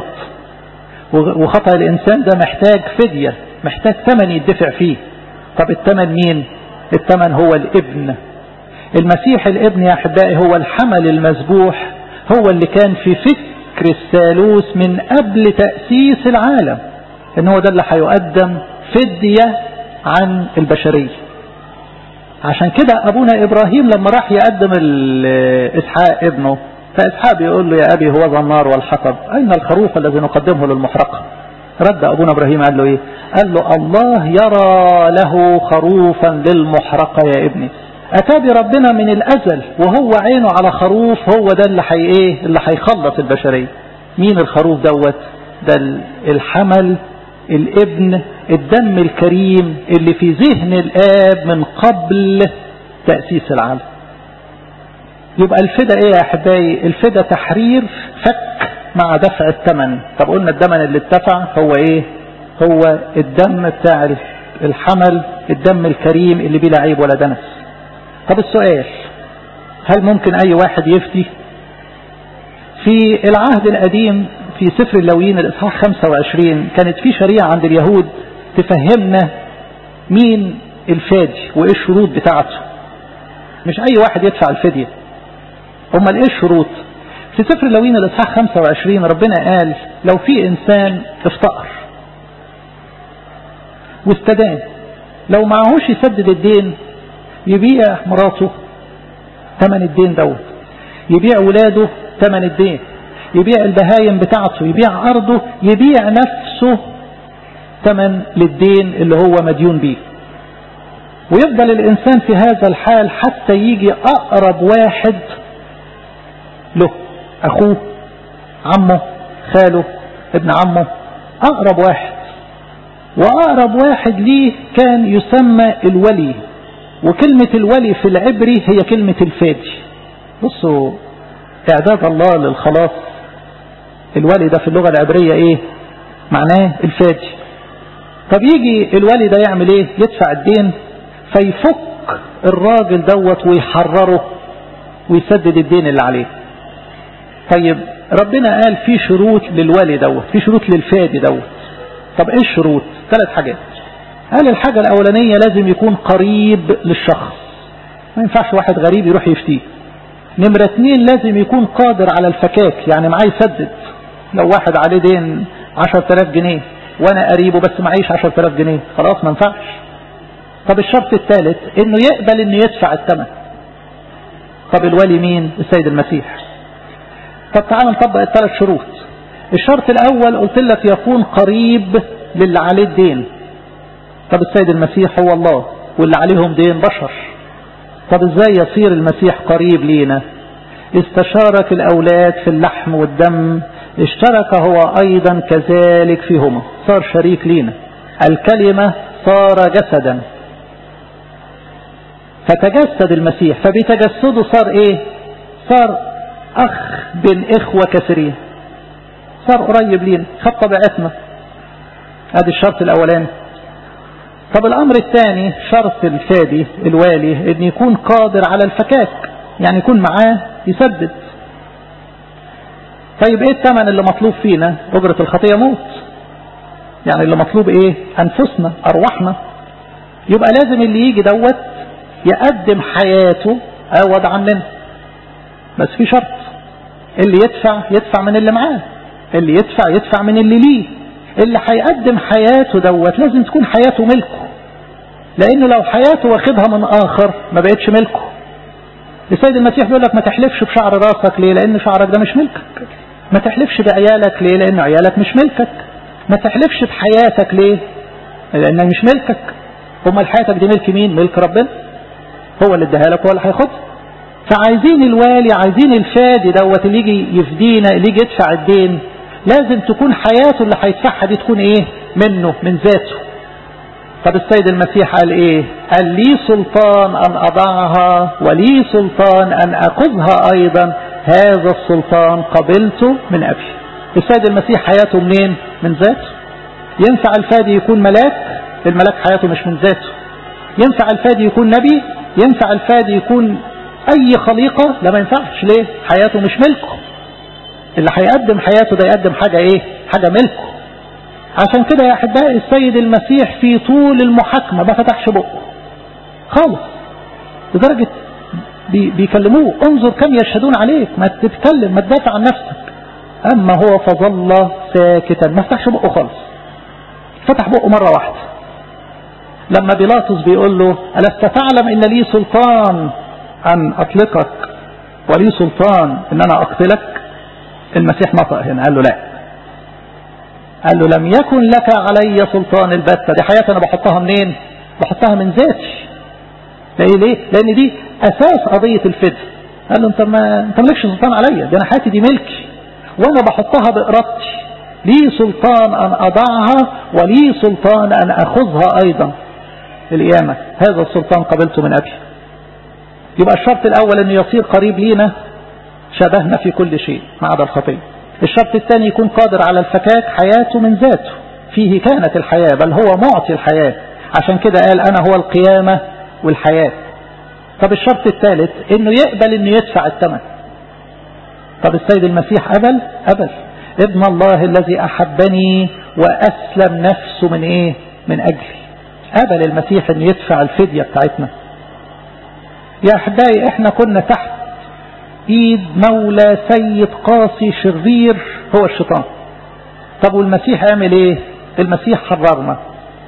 وخطأ الانسان ده محتاج فدية محتاج ثمن يدفع فيه طب الثمن مين الثمن هو الابن المسيح الابن يا احبائي هو الحمل المذبوح هو اللي كان في فكر الثالوث من قبل تأسيس العالم ان هو ده اللي هيقدم فدية عن البشرية عشان كده ابونا ابراهيم لما راح يقدم اسحاق ابنه فاسحاق بيقول له يا ابي هو ذا النار والحطب اين الخروف الذي نقدمه للمحرقة رد ابونا ابراهيم قال له ايه قال له الله يرى له خروفا للمحرقة يا ابني اتى ربنا من الازل وهو عينه على خروف هو ده اللي حي ايه اللي هيخلص البشرية مين الخروف دوت ده الحمل الابن الدم الكريم اللي في ذهن الاب من قبل تأسيس العالم يبقى الفدا ايه يا احبائي الفدا تحرير فك مع دفع الثمن طب قلنا الثمن اللي اتدفع هو ايه هو الدم بتاع الحمل الدم الكريم اللي بلا عيب ولا دنس طب السؤال هل ممكن اي واحد يفتي في العهد القديم في سفر اللويين الإصحاح 25 كانت في شريعة عند اليهود تفهمنا مين الفادي وإيه الشروط بتاعته مش أي واحد يدفع الفدية أمال إيه الشروط في سفر اللويين الإصحاح 25 ربنا قال لو في إنسان افتقر واستدان لو معهوش يسدد الدين يبيع مراته ثمن الدين دوت يبيع ولاده ثمن الدين يبيع البهايم بتاعته يبيع أرضه يبيع نفسه ثمن للدين اللي هو مديون بيه ويفضل الإنسان في هذا الحال حتى يجي أقرب واحد له أخوه عمه خاله ابن عمه أقرب واحد وأقرب واحد ليه كان يسمى الولي وكلمة الولي في العبري هي كلمة الفادي بصوا اعداد الله للخلاص الولي ده في اللغة العبرية ايه معناه الفادي طب يجي الولي ده يعمل ايه يدفع الدين فيفك الراجل دوت ويحرره ويسدد الدين اللي عليه طيب ربنا قال في شروط للولي دوت في شروط للفادي دوت طب ايه الشروط ثلاث حاجات قال الحاجة الاولانية لازم يكون قريب للشخص ما ينفعش واحد غريب يروح يفتيه نمرة اتنين لازم يكون قادر على الفكاك يعني معاه يسدد لو واحد عليه دين عشر تلاف جنيه وانا قريبه بس معيش عشر تلاف جنيه خلاص ما ينفعش طب الشرط الثالث انه يقبل انه يدفع الثمن طب الولي مين السيد المسيح طب تعال نطبق الثلاث شروط الشرط الاول قلت لك يكون قريب للي عليه الدين طب السيد المسيح هو الله واللي عليهم دين بشر طب ازاي يصير المسيح قريب لينا استشارك الاولاد في اللحم والدم اشترك هو ايضا كذلك فيهما صار شريك لينا الكلمة صار جسدا فتجسد المسيح فبتجسده صار ايه صار اخ بين اخوة كثيرين صار قريب لينا خد طبيعتنا ادي الشرط الاولاني طب الامر الثاني شرط الفادي الوالي ان يكون قادر على الفكاك يعني يكون معاه يسدد طيب ايه الثمن اللي مطلوب فينا اجرة الخطية موت يعني اللي مطلوب ايه انفسنا ارواحنا يبقى لازم اللي يجي دوت يقدم حياته عوض عننا بس في شرط اللي يدفع يدفع من اللي معاه اللي يدفع يدفع من اللي ليه اللي هيقدم حياته دوت لازم تكون حياته ملكه لانه لو حياته واخدها من اخر ما بقتش ملكه السيد المسيح بيقول لك ما تحلفش بشعر راسك ليه لان شعرك ده مش ملكك ما تحلفش بعيالك ليه لان عيالك مش ملكك ما تحلفش بحياتك ليه لانها مش ملكك امال حياتك دي ملك مين ملك ربنا هو اللي اداها لك هو اللي هياخدها فعايزين الوالي عايزين الفادي دوت اللي يجي يفدينا اللي يجي يدفع الدين لازم تكون حياته اللي هيدفعها دي تكون ايه منه من ذاته طب السيد المسيح قال ايه قال لي سلطان ان اضعها ولي سلطان ان اخذها ايضا هذا السلطان قبلته من ابي السيد المسيح حياته منين من ذاته ينفع الفادي يكون ملاك الملاك حياته مش من ذاته ينفع الفادي يكون نبي ينفع الفادي يكون اي خليقة لا ما ينفعش ليه حياته مش ملكه اللي هيقدم حياته ده يقدم حاجة ايه حاجة ملكه عشان كده يا احبائي السيد المسيح في طول المحاكمة ما فتحش بقه خالص لدرجة بي بيكلموه انظر كم يشهدون عليك ما تتكلم ما تدافع عن نفسك اما هو فظل ساكتا ما فتحش بقه خالص فتح بقه مرة واحدة لما بيلاطس بيقول له ألست تعلم ان لي سلطان ان اطلقك ولي سلطان ان انا اقتلك المسيح نطق هنا قال له لا قال له لم يكن لك علي سلطان البتة دي حياتي انا بحطها منين بحطها من ذاتي ليه ليه لان دي اساس قضية الفدء قال له انت ما انت مالكش سلطان عليا دي انا حياتي دي ملكي وانا بحطها بارادتي لي سلطان ان اضعها ولي سلطان ان اخذها ايضا القيامة هذا السلطان قبلته من ابي يبقى الشرط الاول انه يصير قريب لينا شبهنا في كل شيء ما عدا الخطيه الشرط الثاني يكون قادر على الفكاك حياته من ذاته فيه كانت الحياة بل هو معطي الحياة عشان كده قال أنا هو القيامة والحياة طب الشرط الثالث انه يقبل انه يدفع الثمن طب السيد المسيح قبل قبل ابن الله الذي أحبني وأسلم نفسه من ايه من أجلي قبل المسيح انه يدفع الفدية بتاعتنا يا أحبائي احنا كنا تحت ايد مولى سيد قاسي شرير هو الشيطان طب والمسيح عمل ايه المسيح حررنا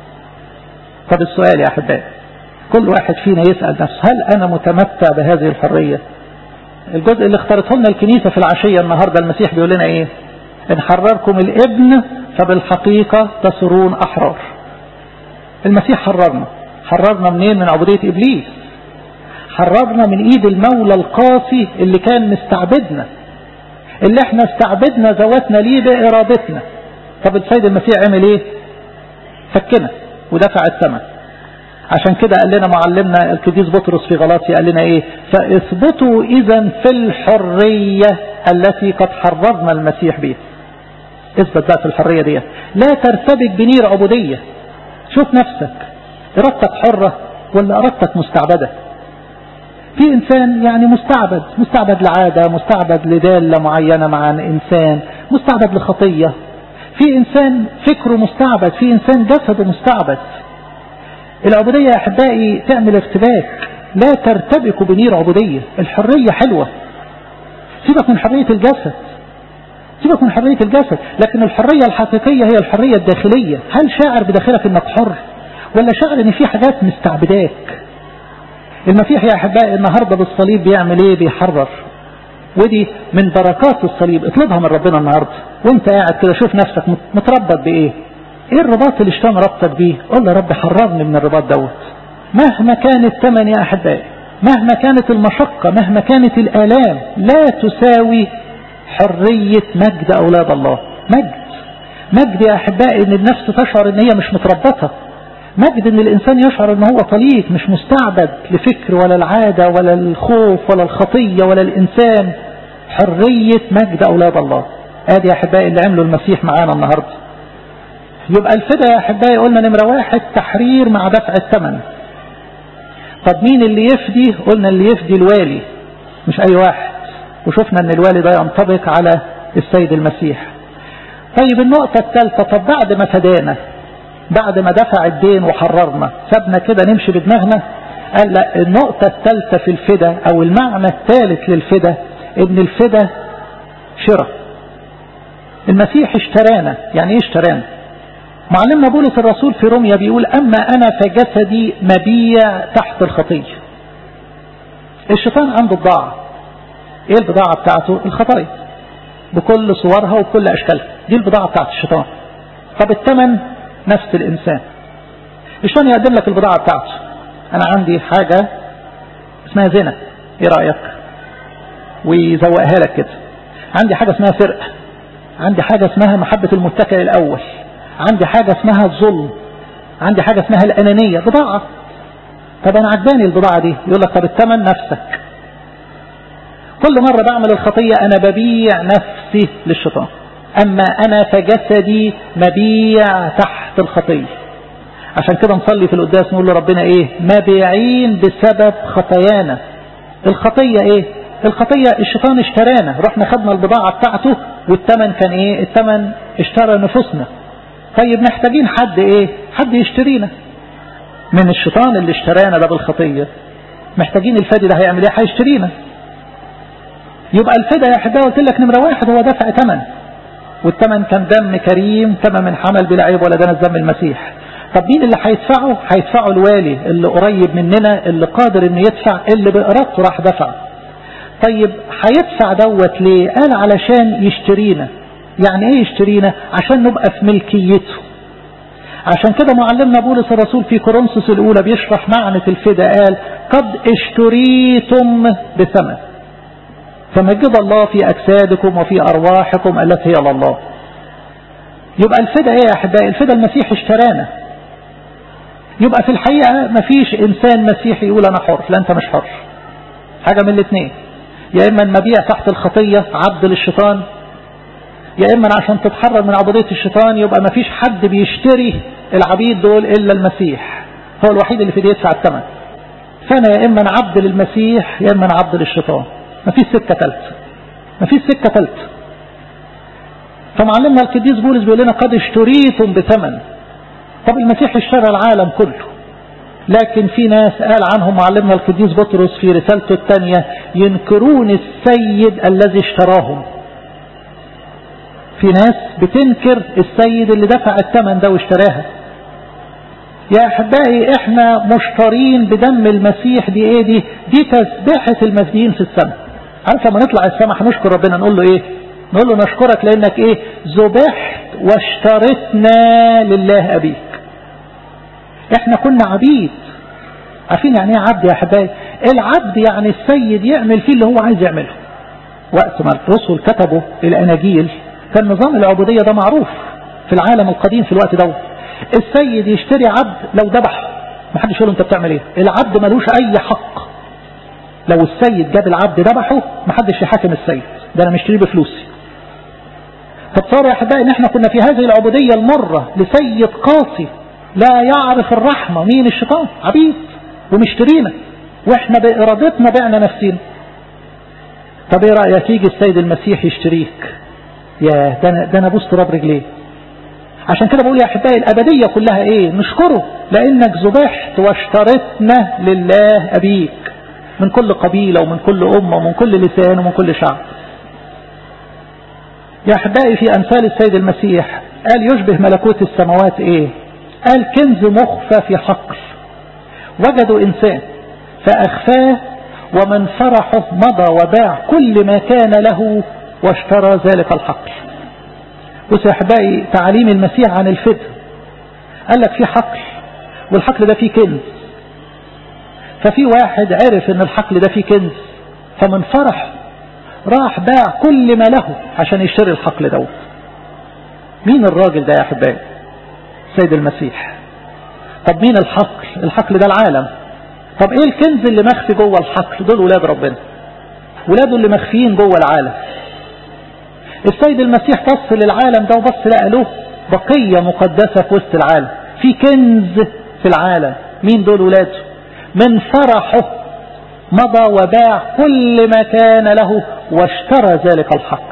طب السؤال يا احبائي كل واحد فينا يسأل نفسه هل انا متمتع بهذه الحرية الجزء اللي اختارته لنا الكنيسة في العشية النهاردة المسيح بيقول لنا ايه ان حرركم الابن فبالحقيقة تصيرون احرار المسيح حررنا حررنا منين من عبودية ابليس حررنا من ايد المولى القاسي اللي كان مستعبدنا اللي احنا استعبدنا ذواتنا ليه بارادتنا طب السيد المسيح عمل ايه فكنا ودفع الثمن عشان كده قال لنا معلمنا القديس بطرس في غلاطي قال لنا ايه فاثبتوا اذا في الحرية التي قد حررنا المسيح بها اثبت بقى في الحرية دي لا ترتبك بنير عبودية شوف نفسك ارادتك حرة ولا ارادتك مستعبدة في انسان يعني مستعبد مستعبد لعادة مستعبد لدالة معينة مع انسان مستعبد لخطية في انسان فكره مستعبد في انسان جسده مستعبد العبودية يا احبائي تعمل ارتباك لا ترتبكوا بنير عبودية الحرية حلوة سيبك من حرية الجسد سيبك من حرية الجسد لكن الحرية الحقيقية هي الحرية الداخلية هل شاعر بداخلك انك حر ولا شاعر ان في حاجات مستعبداك المسيح يا احبائي النهاردة بالصليب بيعمل ايه بيحرر ودي من بركات الصليب اطلبها من ربنا النهاردة وانت قاعد كده شوف نفسك متربط بايه ايه الرباط اللي اشتان ربطك بيه قول له يا رب حررني من الرباط دوت مهما كان الثمن يا احبائي مهما كانت المشقة مهما كانت الالام لا تساوي حرية مجد اولاد الله مجد مجد يا احبائي ان النفس تشعر ان هي مش متربطة مجد ان الانسان يشعر ان هو طليق مش مستعبد لفكر ولا العادة ولا الخوف ولا الخطية ولا الانسان حرية مجد اولاد الله ادي يا احبائي اللي عمله المسيح معانا النهاردة يبقى الفدا يا احبائي قلنا نمرة واحد تحرير مع دفع الثمن طب مين اللي يفدي قلنا اللي يفدي الوالي مش اي واحد وشفنا ان الوالي ده ينطبق على السيد المسيح طيب النقطة الثالثة طب بعد ما فدانا بعد ما دفع الدين وحررنا سابنا كده نمشي بدماغنا قال لا النقطة الثالثة في الفدا او المعنى الثالث للفدا ان الفدا شراء المسيح اشترانا يعني ايه اشترانا معلمنا بولس الرسول في روميا بيقول اما انا فجسدي مبيع تحت الخطية الشيطان عنده بضاعة ايه البضاعة بتاعته الخطايا بكل صورها وبكل اشكالها دي البضاعة بتاعت الشيطان طب الثمن نفس الانسان الشيطان يقدم لك البضاعة بتاعته انا عندي حاجة اسمها زنا ايه رأيك ويزوقها لك كده عندي حاجة اسمها فرقة عندي حاجة اسمها محبة المتكئ الاول عندي حاجة اسمها الظلم عندي حاجة اسمها الانانية بضاعة طب انا عجباني البضاعة دي يقول لك طب الثمن نفسك كل مرة بعمل الخطية انا ببيع نفسي للشيطان اما انا فجسدي مبيع تحت الخطية عشان كده نصلي في القداس نقول لربنا ايه مبيعين بسبب خطايانا الخطية ايه الخطية الشيطان اشترانا رحنا خدنا البضاعة بتاعته والثمن كان ايه الثمن اشترى نفوسنا طيب محتاجين حد ايه حد يشترينا من الشيطان اللي اشترانا ده بالخطية محتاجين الفادي ده هيعمل ايه هيشترينا يبقى الفدا يا احبائي قلت لك نمرة واحد هو دفع ثمن والثمن كان دم كريم كما من حمل بلا عيب ولا دنس دم المسيح طب مين اللي هيدفعه هيدفعه الوالي اللي قريب مننا اللي قادر انه يدفع اللي بإرادته راح دفع طيب هيدفع دوت ليه قال علشان يشترينا يعني ايه يشترينا عشان نبقى في ملكيته عشان كده معلمنا بولس الرسول في كورنثوس الاولى بيشرح معنى الفدا قال قد اشتريتم بثمن فمجد الله في اجسادكم وفي ارواحكم التي هي لله يبقى الفدا ايه يا احبائي الفدا المسيح اشترانا يبقى في الحقيقة مفيش انسان مسيحي يقول انا حر لا انت مش حر حاجة من الاثنين يا اما المبيع تحت الخطية عبد للشيطان يا اما عشان تتحرر من عبودية الشيطان يبقى مفيش حد بيشتري العبيد دول الا المسيح هو الوحيد اللي في ايديه يدفع الثمن فانا يا اما عبد للمسيح يا اما عبد للشيطان مفيش سكة ثالثة مفيش سكة ثالثة فمعلمنا القديس بولس بيقول لنا قد اشتريتم بثمن طب المسيح اشترى العالم كله لكن في ناس قال عنهم معلمنا القديس بطرس في رسالته الثانية ينكرون السيد الذي اشتراهم في ناس بتنكر السيد اللي دفع الثمن ده واشتراها يا احبائي احنا مشترين بدم المسيح دي ايه دي دي تسبيحة المسيحيين في السماء عارف لما نطلع السماء هنشكر ربنا نقول له ايه نقول له نشكرك لانك ايه ذبحت واشترتنا لله ابيك احنا كنا عبيد عارفين يعني ايه عبد يا احبائي العبد يعني السيد يعمل فيه اللي هو عايز يعمله وقت ما الرسل كتبوا الاناجيل كان نظام العبودية ده معروف في العالم القديم في الوقت ده السيد يشتري عبد لو ذبحه ما حدش يقول انت بتعمل ايه العبد ملوش اي حق لو السيد جاب العبد ذبحه ما حدش يحاكم السيد ده انا مشتريه بفلوسي طب صار يا احبائي ان احنا كنا في هذه العبوديه المره لسيد قاسي لا يعرف الرحمه مين الشيطان عبيد ومشترينا واحنا بارادتنا بعنا نفسينا طب ايه رايك يجي السيد المسيح يشتريك يا ده انا ده انا ابوس تراب رجليه عشان كده بقول يا احبائي الابديه كلها ايه نشكره لانك ذبحت واشترتنا لله ابيك من كل قبيله ومن كل امه ومن كل لسان ومن كل شعب يا احبائي في امثال السيد المسيح قال يشبه ملكوت السماوات ايه قال كنز مخفى في حقل وجدوا انسان فاخفاه ومن فرحه مضى وباع كل ما كان له واشترى ذلك الحقل بص يا احبائي تعاليم المسيح عن الفدر قال لك في حقل والحقل ده فيه كنز ففي واحد عرف ان الحقل ده فيه كنز فمن فرح راح باع كل ما له عشان يشتري الحقل دوت مين الراجل ده يا احبائي سيد المسيح طب مين الحقل الحقل ده العالم طب ايه الكنز اللي مخفي جوه الحقل دول ولاد ربنا ولاده اللي مخفيين جوه العالم السيد المسيح بص للعالم ده وبص لقى له بقية مقدسة في وسط العالم في كنز في العالم مين دول ولاده من فرحه مضى وباع كل ما كان له واشترى ذلك الحقل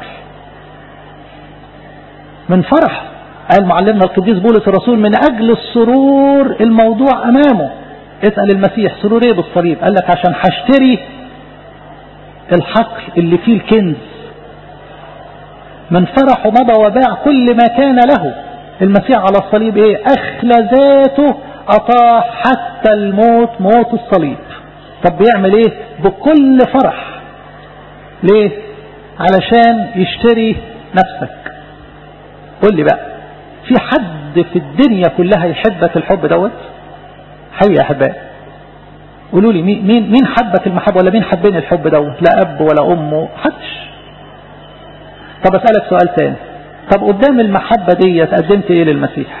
من فرح قال معلمنا القديس بولس الرسول من أجل السرور الموضوع أمامه اسأل المسيح سرور ايه بالصليب قال لك عشان هشتري الحقل اللي فيه الكنز من فرح مضى وباع كل ما كان له المسيح على الصليب ايه اخلى ذاته اطاح حتى الموت موت الصليب طب بيعمل ايه بكل فرح ليه علشان يشتري نفسك قول لي بقى في حد في الدنيا كلها يحبك الحب دوت حي يا احبائي قولوا لي مين مين حبك المحبه ولا مين حبني الحب دوت لا اب ولا ام حدش طب اسالك سؤال تاني طب قدام المحبه دي قدمت ايه للمسيح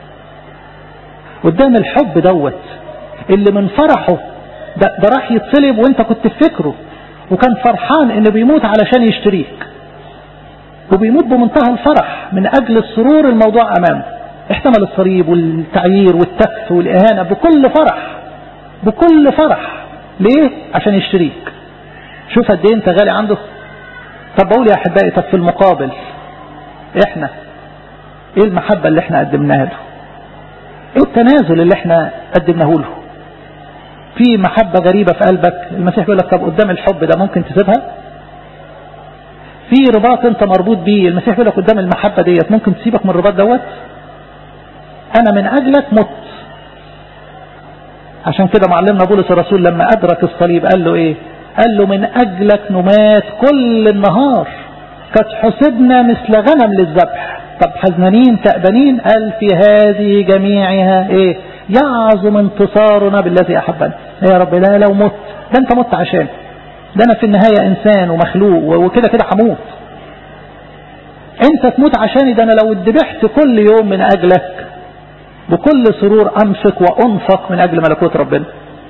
قدام الحب دوت اللي من فرحه ده, ده راح يتصلب وانت كنت تفكره وكان فرحان انه بيموت علشان يشتريك وبيموت بمنتهى الفرح من اجل السرور الموضوع امامه احتمل الصليب والتعيير والتكس والاهانه بكل فرح بكل فرح ليه عشان يشتريك شوف قد ايه انت غالي عنده طب بقول يا احبائي طب في المقابل احنا ايه المحبه اللي احنا قدمناها له ايه التنازل اللي احنا قدمناه له في محبة غريبة في قلبك المسيح بيقول لك طب قدام الحب ده ممكن تسيبها في رباط انت مربوط بيه المسيح بيقول لك قدام المحبة ديت ممكن تسيبك من الرباط دوت انا من اجلك مت عشان كده معلمنا بولس الرسول لما ادرك الصليب قال له ايه قال له من اجلك نمات كل النهار قد حسبنا مثل غنم للذبح طب حزنانين تأبنين قال في هذه جميعها ايه يعظم انتصارنا بالذي احبنا يا رب لا لو مت ده انت مت عشان ده انا في النهاية انسان ومخلوق وكده كده هموت انت تموت عشاني ده انا لو اتذبحت كل يوم من اجلك بكل سرور امسك وانفق من اجل ملكوت ربنا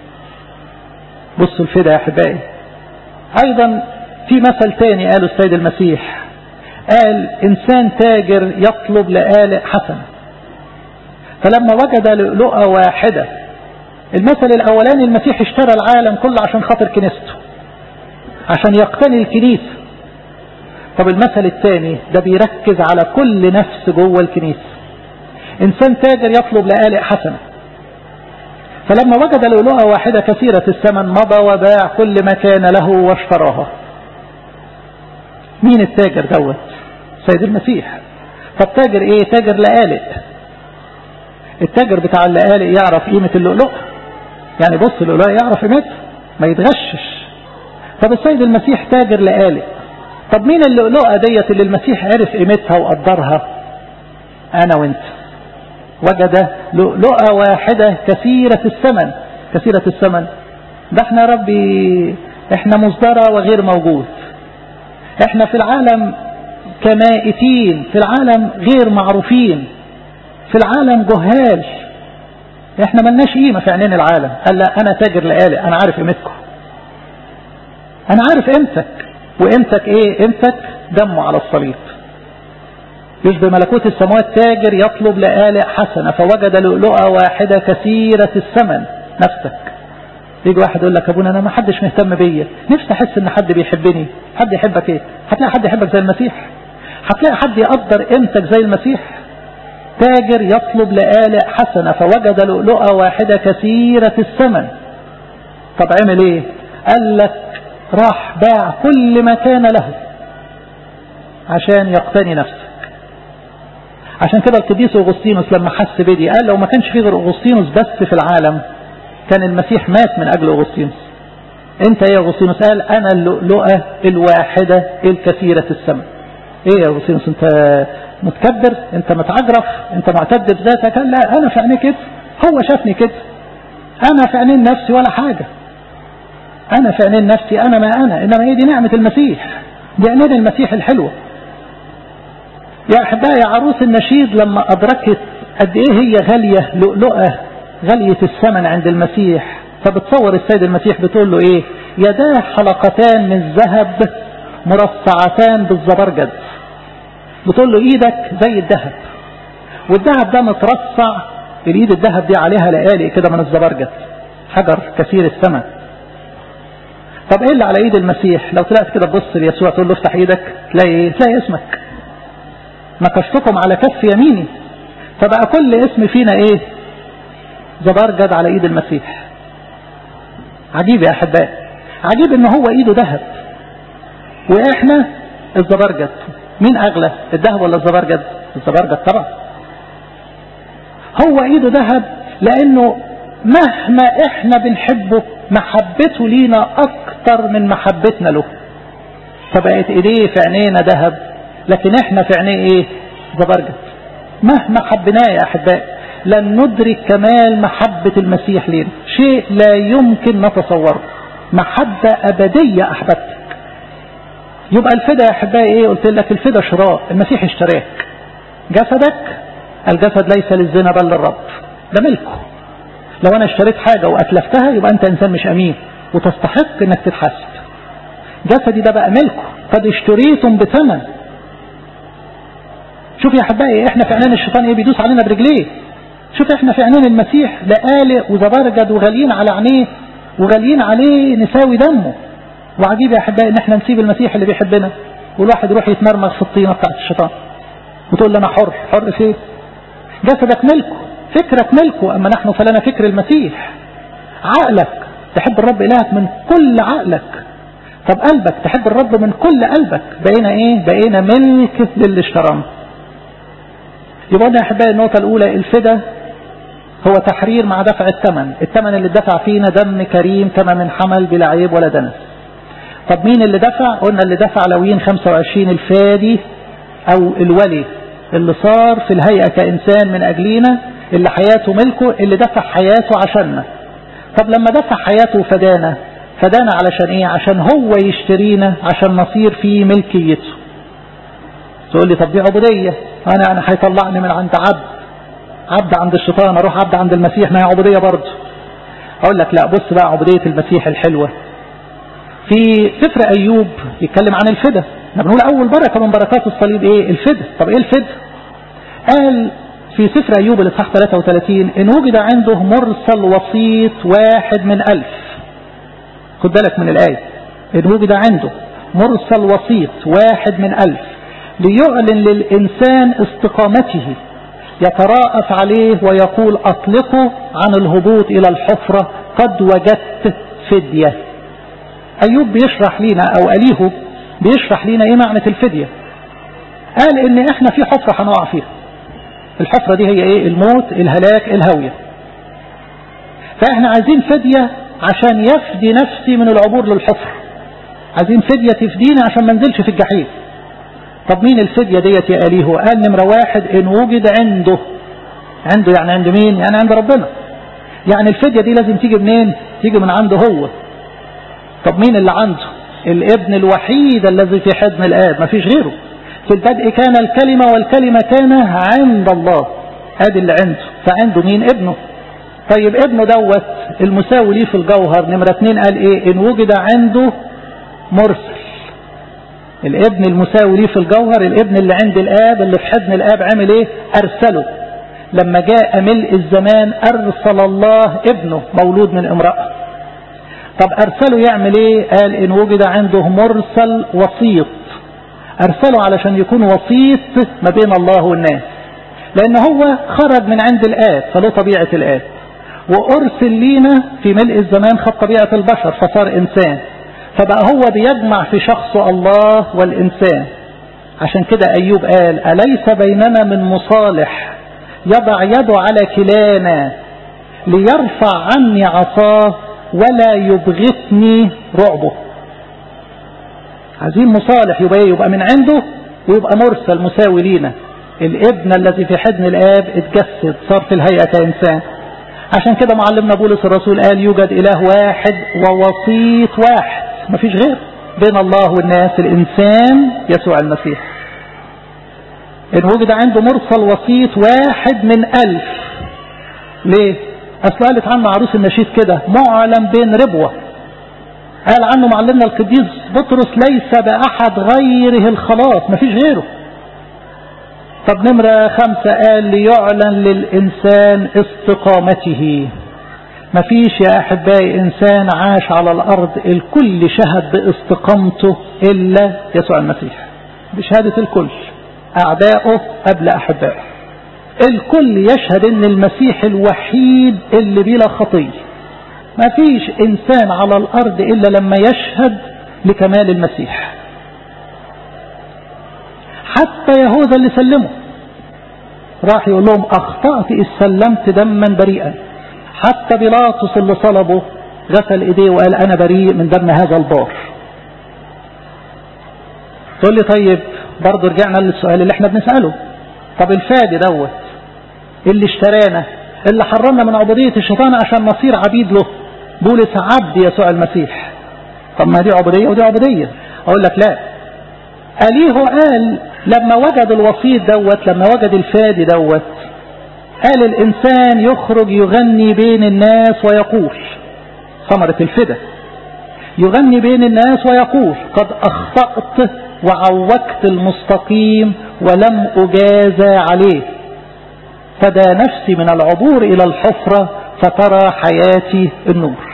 بصوا الفدا يا احبائي ايضا في مثل تاني قاله السيد المسيح قال انسان تاجر يطلب لآلئ حسنه فلما وجد لؤلؤة واحدة المثل الأولاني المسيح اشترى العالم كله عشان خاطر كنيسته عشان يقتني الكنيسة طب المثل الثاني ده بيركز على كل نفس جوه الكنيسة إنسان تاجر يطلب لآلئ حسنة فلما وجد لؤلؤة واحدة كثيرة الثمن مضى وباع كل ما كان له واشتراها مين التاجر دوت سيد المسيح طب تاجر ايه تاجر لآلئ التاجر بتاع اللقالق يعرف قيمة اللؤلؤ يعني بص اللؤلؤ يعرف قيمتها ما يتغشش طب السيد المسيح تاجر لقالق طب مين اللؤلؤة ديت اللي المسيح عرف قيمتها وقدرها انا وانت وجد لؤلؤة واحدة كثيرة الثمن كثيرة الثمن ده احنا يا ربي احنا مصدرة وغير موجود احنا في العالم كمائتين في العالم غير معروفين في العالم جهال احنا ملناش قيمة في عينين العالم قال لا انا تاجر لآلئ انا عارف قيمتكم انا عارف قيمتك وقيمتك ايه قيمتك دمه على الصليب يشبه ملكوت السماوات تاجر يطلب لآلئ حسنة فوجد لؤلؤة واحدة كثيرة الثمن نفسك يجي واحد يقول لك ابونا انا ما حدش مهتم بيا نفسي احس ان حد بيحبني حد يحبك ايه هتلاقي حد يحبك زي المسيح هتلاقي حد يقدر قيمتك زي المسيح تاجر يطلب لآلئ حسنة فوجد لؤلؤة واحدة كثيرة الثمن طب عمل ايه قال لك راح باع كل ما كان له عشان يقتني نفسك عشان كده القديس اغسطينوس لما حس بدي قال لو ما كانش في غير اغسطينوس بس في العالم كان المسيح مات من اجل اغسطينوس انت ايه يا اغسطينوس قال انا اللؤلؤة الواحدة الكثيرة الثمن ايه يا اغسطينوس انت متكبر انت متعجرف انت معتد بذاتك قال لا انا في عينيه كده هو شافني كده انا في عينين نفسي ولا حاجة انا في عينين نفسي انا ما انا انما هي دي نعمة المسيح دي عينين المسيح الحلوة يا احبائي عروس النشيد لما ادركت قد ايه هي غالية لؤلؤة غالية الثمن عند المسيح فبتصور السيد المسيح بتقول له ايه يداه حلقتان من ذهب مرصعتان بالزبرجد بتقول له ايدك زي الذهب والذهب ده مترصع الايد الذهب دي عليها لآلئ كده من الزبرجد حجر كثير الثمن طب ايه اللي على ايد المسيح لو طلعت كده تبص ليسوع تقول له افتح ايدك تلاقي ايه تلاقي اسمك نقشتكم على كف يميني فبقى كل اسم فينا ايه زبرجد على ايد المسيح عجيب يا احبائي عجيب ان هو ايده ذهب واحنا الزبرجد مين اغلى الذهب ولا الزبرجد الزبرجد طبعا هو ايده ذهب لانه مهما احنا بنحبه محبته لينا اكتر من محبتنا له فبقت ايديه في عينينا ذهب لكن احنا في عينيه ايه زبرجد مهما حبناه يا احبائي لن ندرك كمال محبة المسيح لنا شيء لا يمكن نتصوره محبة أبدية أحببتك يبقى الفدا يا أحبائي إيه قلت لك الفدا شراء المسيح اشتراك جسدك الجسد ليس للزنا بل للرب ده ملكه لو أنا اشتريت حاجة وأتلفتها يبقى أنت إنسان مش أمين وتستحق إنك تتحاسب جسدي ده بقى ملكه قد اشتريتم بثمن شوف يا أحبائي إحنا في عنان الشيطان إيه بيدوس علينا برجليه شوف احنا في عنان المسيح لآلئ وزبرجد وغاليين على عينيه وغاليين عليه نساوي دمه وعجيب يا احبائي ان احنا نسيب المسيح اللي بيحبنا والواحد يروح يتمرمغ في الطينه بتاعت الشيطان وتقول له انا حر حر في ايه؟ جسدك ملكه فكرك ملكه اما نحن فلنا فكر المسيح عقلك تحب الرب الهك من كل عقلك طب قلبك تحب الرب من كل قلبك بقينا ايه بقينا ملك للي اشترانا يبقى يا احبائي النقطه الاولى الفدا هو تحرير مع دفع الثمن الثمن اللي دفع فينا دم كريم كما من حمل بلا عيب ولا دنس طب مين اللي دفع قلنا اللي دفع لويين 25 الفادي او الولي اللي صار في الهيئة كإنسان من أجلينا اللي حياته ملكه اللي دفع حياته عشاننا طب لما دفع حياته فدانا فدانا علشان ايه عشان هو يشترينا عشان نصير في ملكيته تقول لي طب دي عبودية انا انا هيطلعني من عند عبد عبد عند الشيطان اروح عبد عند المسيح ما هي عبودية برضه اقول لك لا بص بقى عبودية المسيح الحلوة في سفر ايوب يتكلم عن الفدا احنا بنقول اول بركة من بركات الصليب ايه الفدا طب ايه الفدا قال في سفر ايوب الاصحاح 33 ان وجد عنده مرسل وسيط واحد من الف خد بالك من الايه ان وجد عنده مرسل وسيط واحد من الف ليعلن للانسان استقامته يتراءف عليه ويقول أطلقه عن الهبوط إلى الحفرة قد وجدت فدية أيوب بيشرح لنا أو أليه بيشرح لنا إيه معنى الفدية قال إن إحنا في حفرة هنقع فيها الحفرة دي هي إيه الموت الهلاك الهوية فإحنا عايزين فدية عشان يفدي نفسي من العبور للحفرة عايزين فدية تفدينا عشان ما انزلش في الجحيم طب مين الفدية ديت يا أليه قال نمرة واحد إن وجد عنده عنده يعني عند مين يعني عند ربنا يعني الفدية دي لازم تيجي منين تيجي من عنده هو طب مين اللي عنده الابن الوحيد الذي في حضن الآب ما فيش غيره في البدء كان الكلمة والكلمة كان عند الله ادي اللي عنده فعنده مين ابنه طيب ابنه دوت المساوي ليه في الجوهر نمرة اتنين قال ايه ان وجد عنده مرسل الابن المساوي ليه في الجوهر الابن اللي عند الاب اللي في حضن الاب عمل ايه ارسله لما جاء ملء الزمان ارسل الله ابنه مولود من امرأة طب ارسله يعمل ايه قال ان وجد عنده مرسل وسيط ارسله علشان يكون وسيط ما بين الله والناس لان هو خرج من عند الاب فله طبيعة الاب وارسل لينا في ملء الزمان خد طبيعة البشر فصار انسان فبقى هو بيجمع في شخص الله والإنسان عشان كده أيوب قال أليس بيننا من مصالح يضع يده على كلانا ليرفع عني عصاه ولا يبغتني رعبه عايزين مصالح يبقى يبقى من عنده ويبقى مرسل مساوي لينا الابن الذي في حضن الاب اتجسد صار في الهيئة كإنسان عشان كده معلمنا بولس الرسول قال يوجد إله واحد ووسيط واحد مفيش غير بين الله والناس الإنسان يسوع المسيح إن وجد عنده مرسل وسيط واحد من ألف ليه أصل قالت عنه عروس النشيد كده معلم بين ربوة قال عنه معلمنا القديس بطرس ليس بأحد غيره الخلاص مفيش غيره طب نمرة خمسة قال ليعلن للإنسان استقامته مفيش يا أحبائي إنسان عاش على الأرض الكل شهد باستقامته إلا يسوع المسيح بشهادة الكل أعداؤه قبل أحبائه الكل يشهد ان المسيح الوحيد اللي بلا خطية مفيش إنسان على الأرض إلا لما يشهد لكمال المسيح حتى يهوذا اللي سلمه راح يقول لهم أخطأت إذ سلمت دما بريئا حتى بيلاطس اللي صلبه غسل ايديه وقال انا بريء من دم هذا البار تقول لي طيب برضه رجعنا للسؤال اللي احنا بنسأله طب الفادي دوت اللي اشترانا اللي حرمنا من عبودية الشيطان عشان نصير عبيد له بولس عبد يسوع المسيح طب ما دي عبودية ودي عبودية اقول لك لا أليه قال لما وجد الوسيط دوت لما وجد الفادي دوت قال الإنسان يخرج يغني بين الناس ويقول ثمرة الفدا يغني بين الناس ويقول قد أخطأت وعوجت المستقيم ولم أجازى عليه فدا نفسي من العبور إلى الحفرة فترى حياتي النور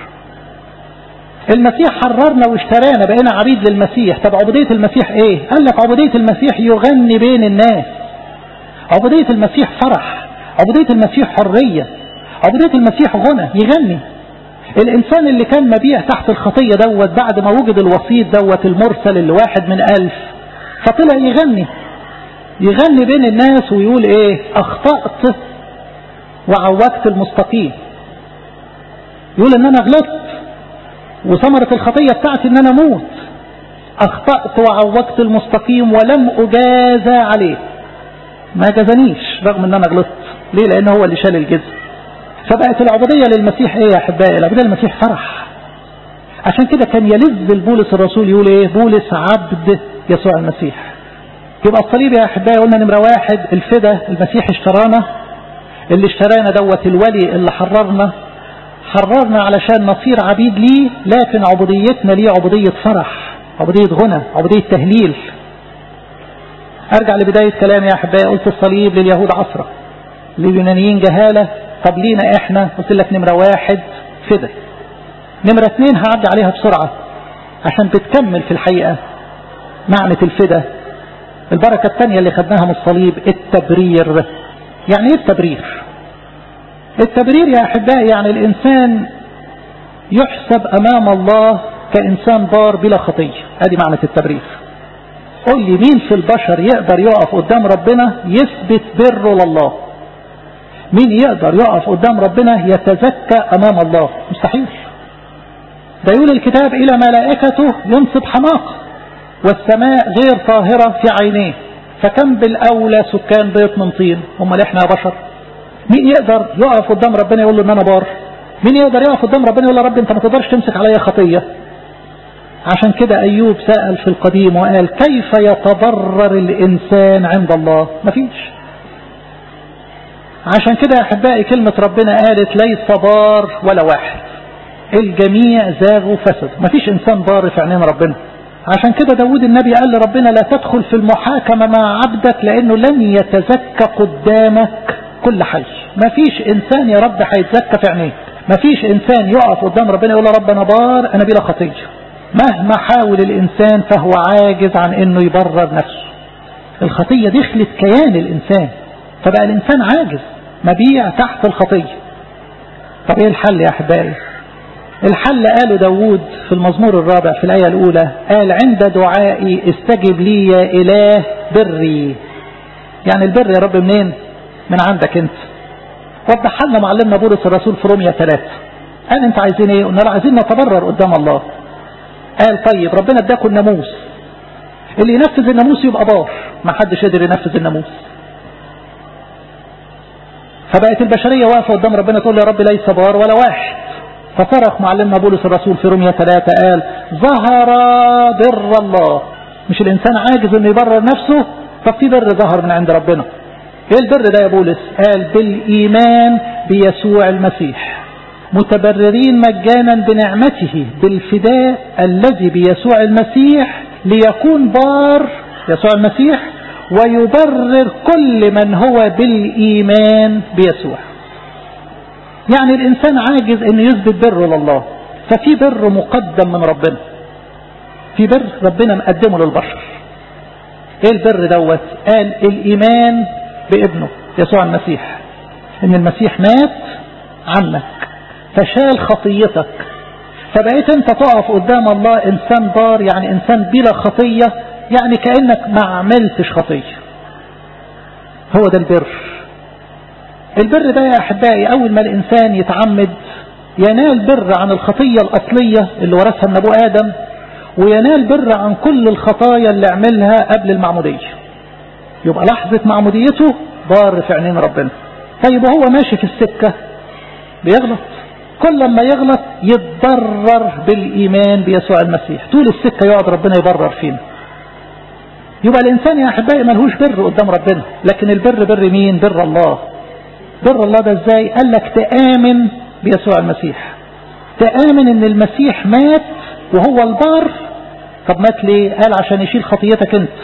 المسيح حررنا واشترانا بقينا عبيد للمسيح طب عبودية المسيح ايه قال لك عبودية المسيح يغني بين الناس عبودية المسيح فرح عبودية المسيح حرية عبودية المسيح غنى يغني الإنسان اللي كان مبيع تحت الخطية دوت بعد ما وجد الوسيط دوت المرسل اللي واحد من ألف فطلع يغني يغني بين الناس ويقول ايه أخطأت وعوجت المستقيم يقول ان انا غلطت وثمرة الخطية بتاعتي ان انا موت اخطأت وعوجت المستقيم ولم اجازى عليه ما جزنيش رغم ان انا غلطت ليه لان هو اللي شال الجزء فبقت العبودية للمسيح ايه يا احبائي العبودية للمسيح فرح عشان كده كان يلذ البولس الرسول يقول ايه بولس عبد يسوع المسيح يبقى الصليب يا احبائي قلنا نمرة واحد الفدا المسيح اشترانا اللي اشترانا دوت الولي اللي حررنا حررنا علشان نصير عبيد ليه لكن عبوديتنا ليه عبودية فرح عبودية غنى عبودية تهليل ارجع لبداية كلامي يا احبائي قلت الصليب لليهود عصرة لليونانيين جهالة طب لينا احنا قلت لك نمرة واحد فدا نمرة اتنين هعدي عليها بسرعة عشان بتكمل في الحقيقة معنى الفدا البركة الثانية اللي خدناها من الصليب التبرير يعني ايه التبرير التبرير يا احبائي يعني الانسان يحسب امام الله كانسان بار بلا خطية ادي معنى التبرير قول لي مين في البشر يقدر يقف قدام ربنا يثبت بره لله مين يقدر يقف قدام ربنا يتزكى امام الله مستحيل ده يقول الكتاب الى ملائكته ينصب حماقه والسماء غير طاهرة في عينيه فكم بالأولى سكان بيت من طين هم احنا يا بشر مين يقدر يقف قدام ربنا يقول له ان انا بار مين يقدر يقف قدام ربنا يقول له رب انت ما تقدرش تمسك عليا خطية عشان كده ايوب سأل في القديم وقال كيف يتضرر الانسان عند الله مفيش عشان كده يا أحبائي كلمة ربنا قالت ليس بار ولا واحد الجميع زاغوا فسدوا مفيش إنسان بار في عينين ربنا عشان كده داود النبي قال لربنا لا تدخل في المحاكمة مع عبدك لأنه لن يتزكى قدامك كل حي مفيش إنسان يا رب هيتزكى في عينيك مفيش إنسان يقف قدام ربنا يقول رب أنا بار أنا بلا خطية مهما حاول الإنسان فهو عاجز عن أنه يبرر نفسه الخطية دخلت كيان الإنسان فبقى الإنسان عاجز مبيع تحت الخطية طب إيه الحل يا أحبائي الحل قاله داود في المزمور الرابع في الآية الأولى قال عند دعائي استجب لي يا إله بري يعني البر يا رب منين من عندك انت وضح لنا معلمنا بولس الرسول في روميا ثلاثة قال انت عايزين ايه قلنا له عايزين نتبرر قدام الله قال طيب ربنا اداكم الناموس اللي ينفذ الناموس يبقى بار ما حدش قدر ينفذ الناموس فبقت البشرية واقفة قدام ربنا تقول يا رب ليس بار ولا واحد فصرخ معلمنا بولس الرسول في روميا ثلاثة قال ظهر بر الله مش الإنسان عاجز انه يبرر نفسه طب في بر ظهر من عند ربنا ايه البر ده يا بولس قال بالإيمان بيسوع المسيح متبررين مجانا بنعمته بالفداء الذي بيسوع المسيح ليكون بار يسوع المسيح ويبرر كل من هو بالإيمان بيسوع يعني الإنسان عاجز أن يثبت بره لله ففي بر مقدم من ربنا في بر ربنا مقدمه للبشر ايه البر دوت قال الإيمان بابنه يسوع المسيح ان المسيح مات عنك فشال خطيتك فبقيت انت تقف قدام الله انسان بار يعني انسان بلا خطية يعني كأنك ما عملتش خطية هو ده البر البر ده يا احبائي اول ما الانسان يتعمد ينال بر عن الخطية الاصلية اللي ورثها من ابو ادم وينال بر عن كل الخطايا اللي عملها قبل المعمودية يبقى لحظة معموديته بار في عينين ربنا طيب وهو ماشي في السكة بيغلط كل ما يغلط يتضرر بالإيمان بيسوع المسيح طول السكة يقعد ربنا يبرر فينا يبقى الإنسان يا أحبائي ملهوش بر قدام ربنا لكن البر بر مين بر الله بر الله ده ازاي قال لك تآمن بيسوع المسيح تآمن ان المسيح مات وهو البار طب مات ليه قال عشان يشيل خطيتك انت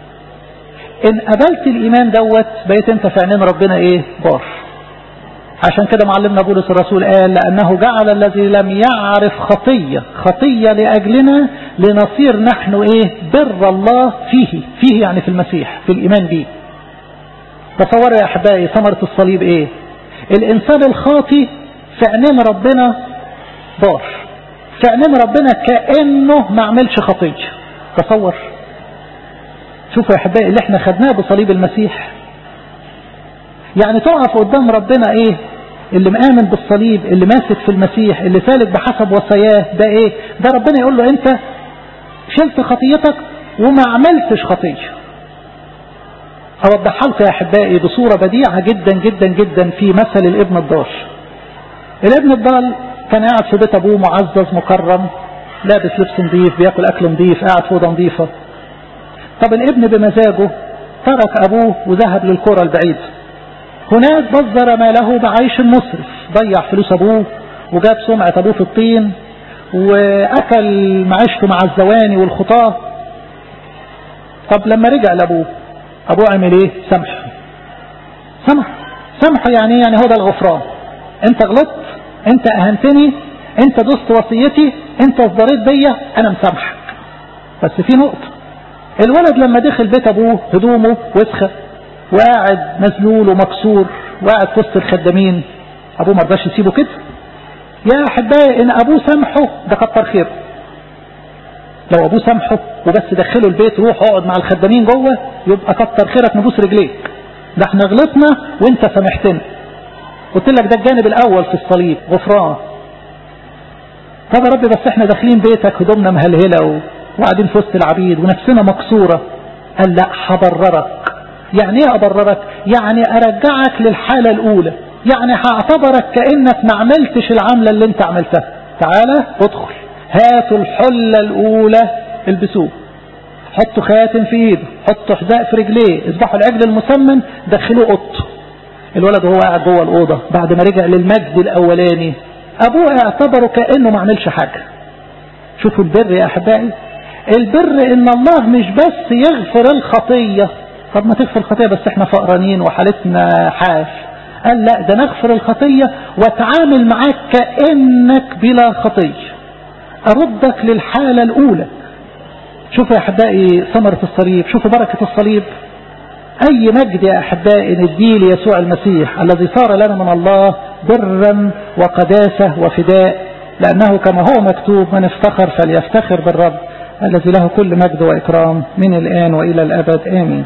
ان قبلت الايمان دوت بقيت انت في عينين ربنا ايه بار عشان كده معلمنا بولس الرسول قال لانه جعل الذي لم يعرف خطية خطية لاجلنا لنصير نحن ايه بر الله فيه فيه يعني في المسيح في الايمان به تصوروا يا احبائي ثمرة الصليب ايه الانسان الخاطي في عينين ربنا بار في عينين ربنا كأنه ما عملش خطية تصور شوفوا يا احبائي اللي احنا خدناه بصليب المسيح يعني تقف قدام ربنا ايه اللي مآمن بالصليب اللي ماسك في المسيح اللي سالك بحسب وصاياه ده ايه ده ربنا يقول له انت شلت خطيتك وما عملتش خطية اوضحها لكم يا احبائي بصورة بديعة جدا جدا جدا في مثل الابن الضال الابن الضال كان قاعد في بيت ابوه معزز مكرم لابس لبس نظيف بياكل اكل نظيف قاعد في اوضه نظيفه طب الابن بمزاجه ترك ابوه وذهب للقرى البعيد هناك بذر ماله بعيش مسرف ضيع فلوس ابوه وجاب سمعة ابوه في الطين واكل معيشته مع الزواني والخطاة طب لما رجع لابوه ابوه عمل ايه سامحه سامحه سامحه يعني ايه يعني هو ده الغفران انت غلطت انت اهنتني انت دوست وصيتي انت اصدريت بيا انا مسامحك بس في نقطة الولد لما دخل بيت ابوه هدومه وسخة وقاعد مذلول ومكسور وقاعد في وسط الخدامين ابوه ما رضاش يسيبه كده يا احبائي ان ابوه سامحه ده كتر خيره لو ابوه سامحه وبس دخله البيت روح اقعد مع الخدامين جوه يبقى كتر خيرك نبوس رجليك ده احنا غلطنا وانت سامحتنا قلت لك ده الجانب الاول في الصليب غفران طب يا رب بس احنا داخلين بيتك هدومنا مهلهله وقاعدين في وسط العبيد ونفسنا مكسوره قال لا هبررك يعني ايه ابررك يعني ارجعك للحاله الاولى يعني هعتبرك كانك ما عملتش العمله اللي انت عملتها تعالى ادخل هاتوا الحله الاولى البسوه حطوا خاتم في ايده حطوا حذاء في رجليه اذبحوا العجل المسمن دخلوه اوضته الولد وهو قاعد جوه الأوضة بعد ما رجع للمجد الأولاني أبوه اعتبره كأنه ما عملش حاجة شوفوا البر يا أحبائي البر إن الله مش بس يغفر الخطية طب ما تغفر الخطية بس احنا فقرانين وحالتنا حاف قال لا ده نغفر الخطية واتعامل معاك كأنك بلا خطية أردك للحالة الأولى شوفوا يا أحبائي ثمرة الصليب شوفوا بركة الصليب أي مجد يا أحبائي نديه ليسوع المسيح الذي صار لنا من الله برا وقداسة وفداء لأنه كما هو مكتوب من افتخر فليفتخر بالرب الذي له كل مجد وإكرام من الآن وإلى الأبد آمين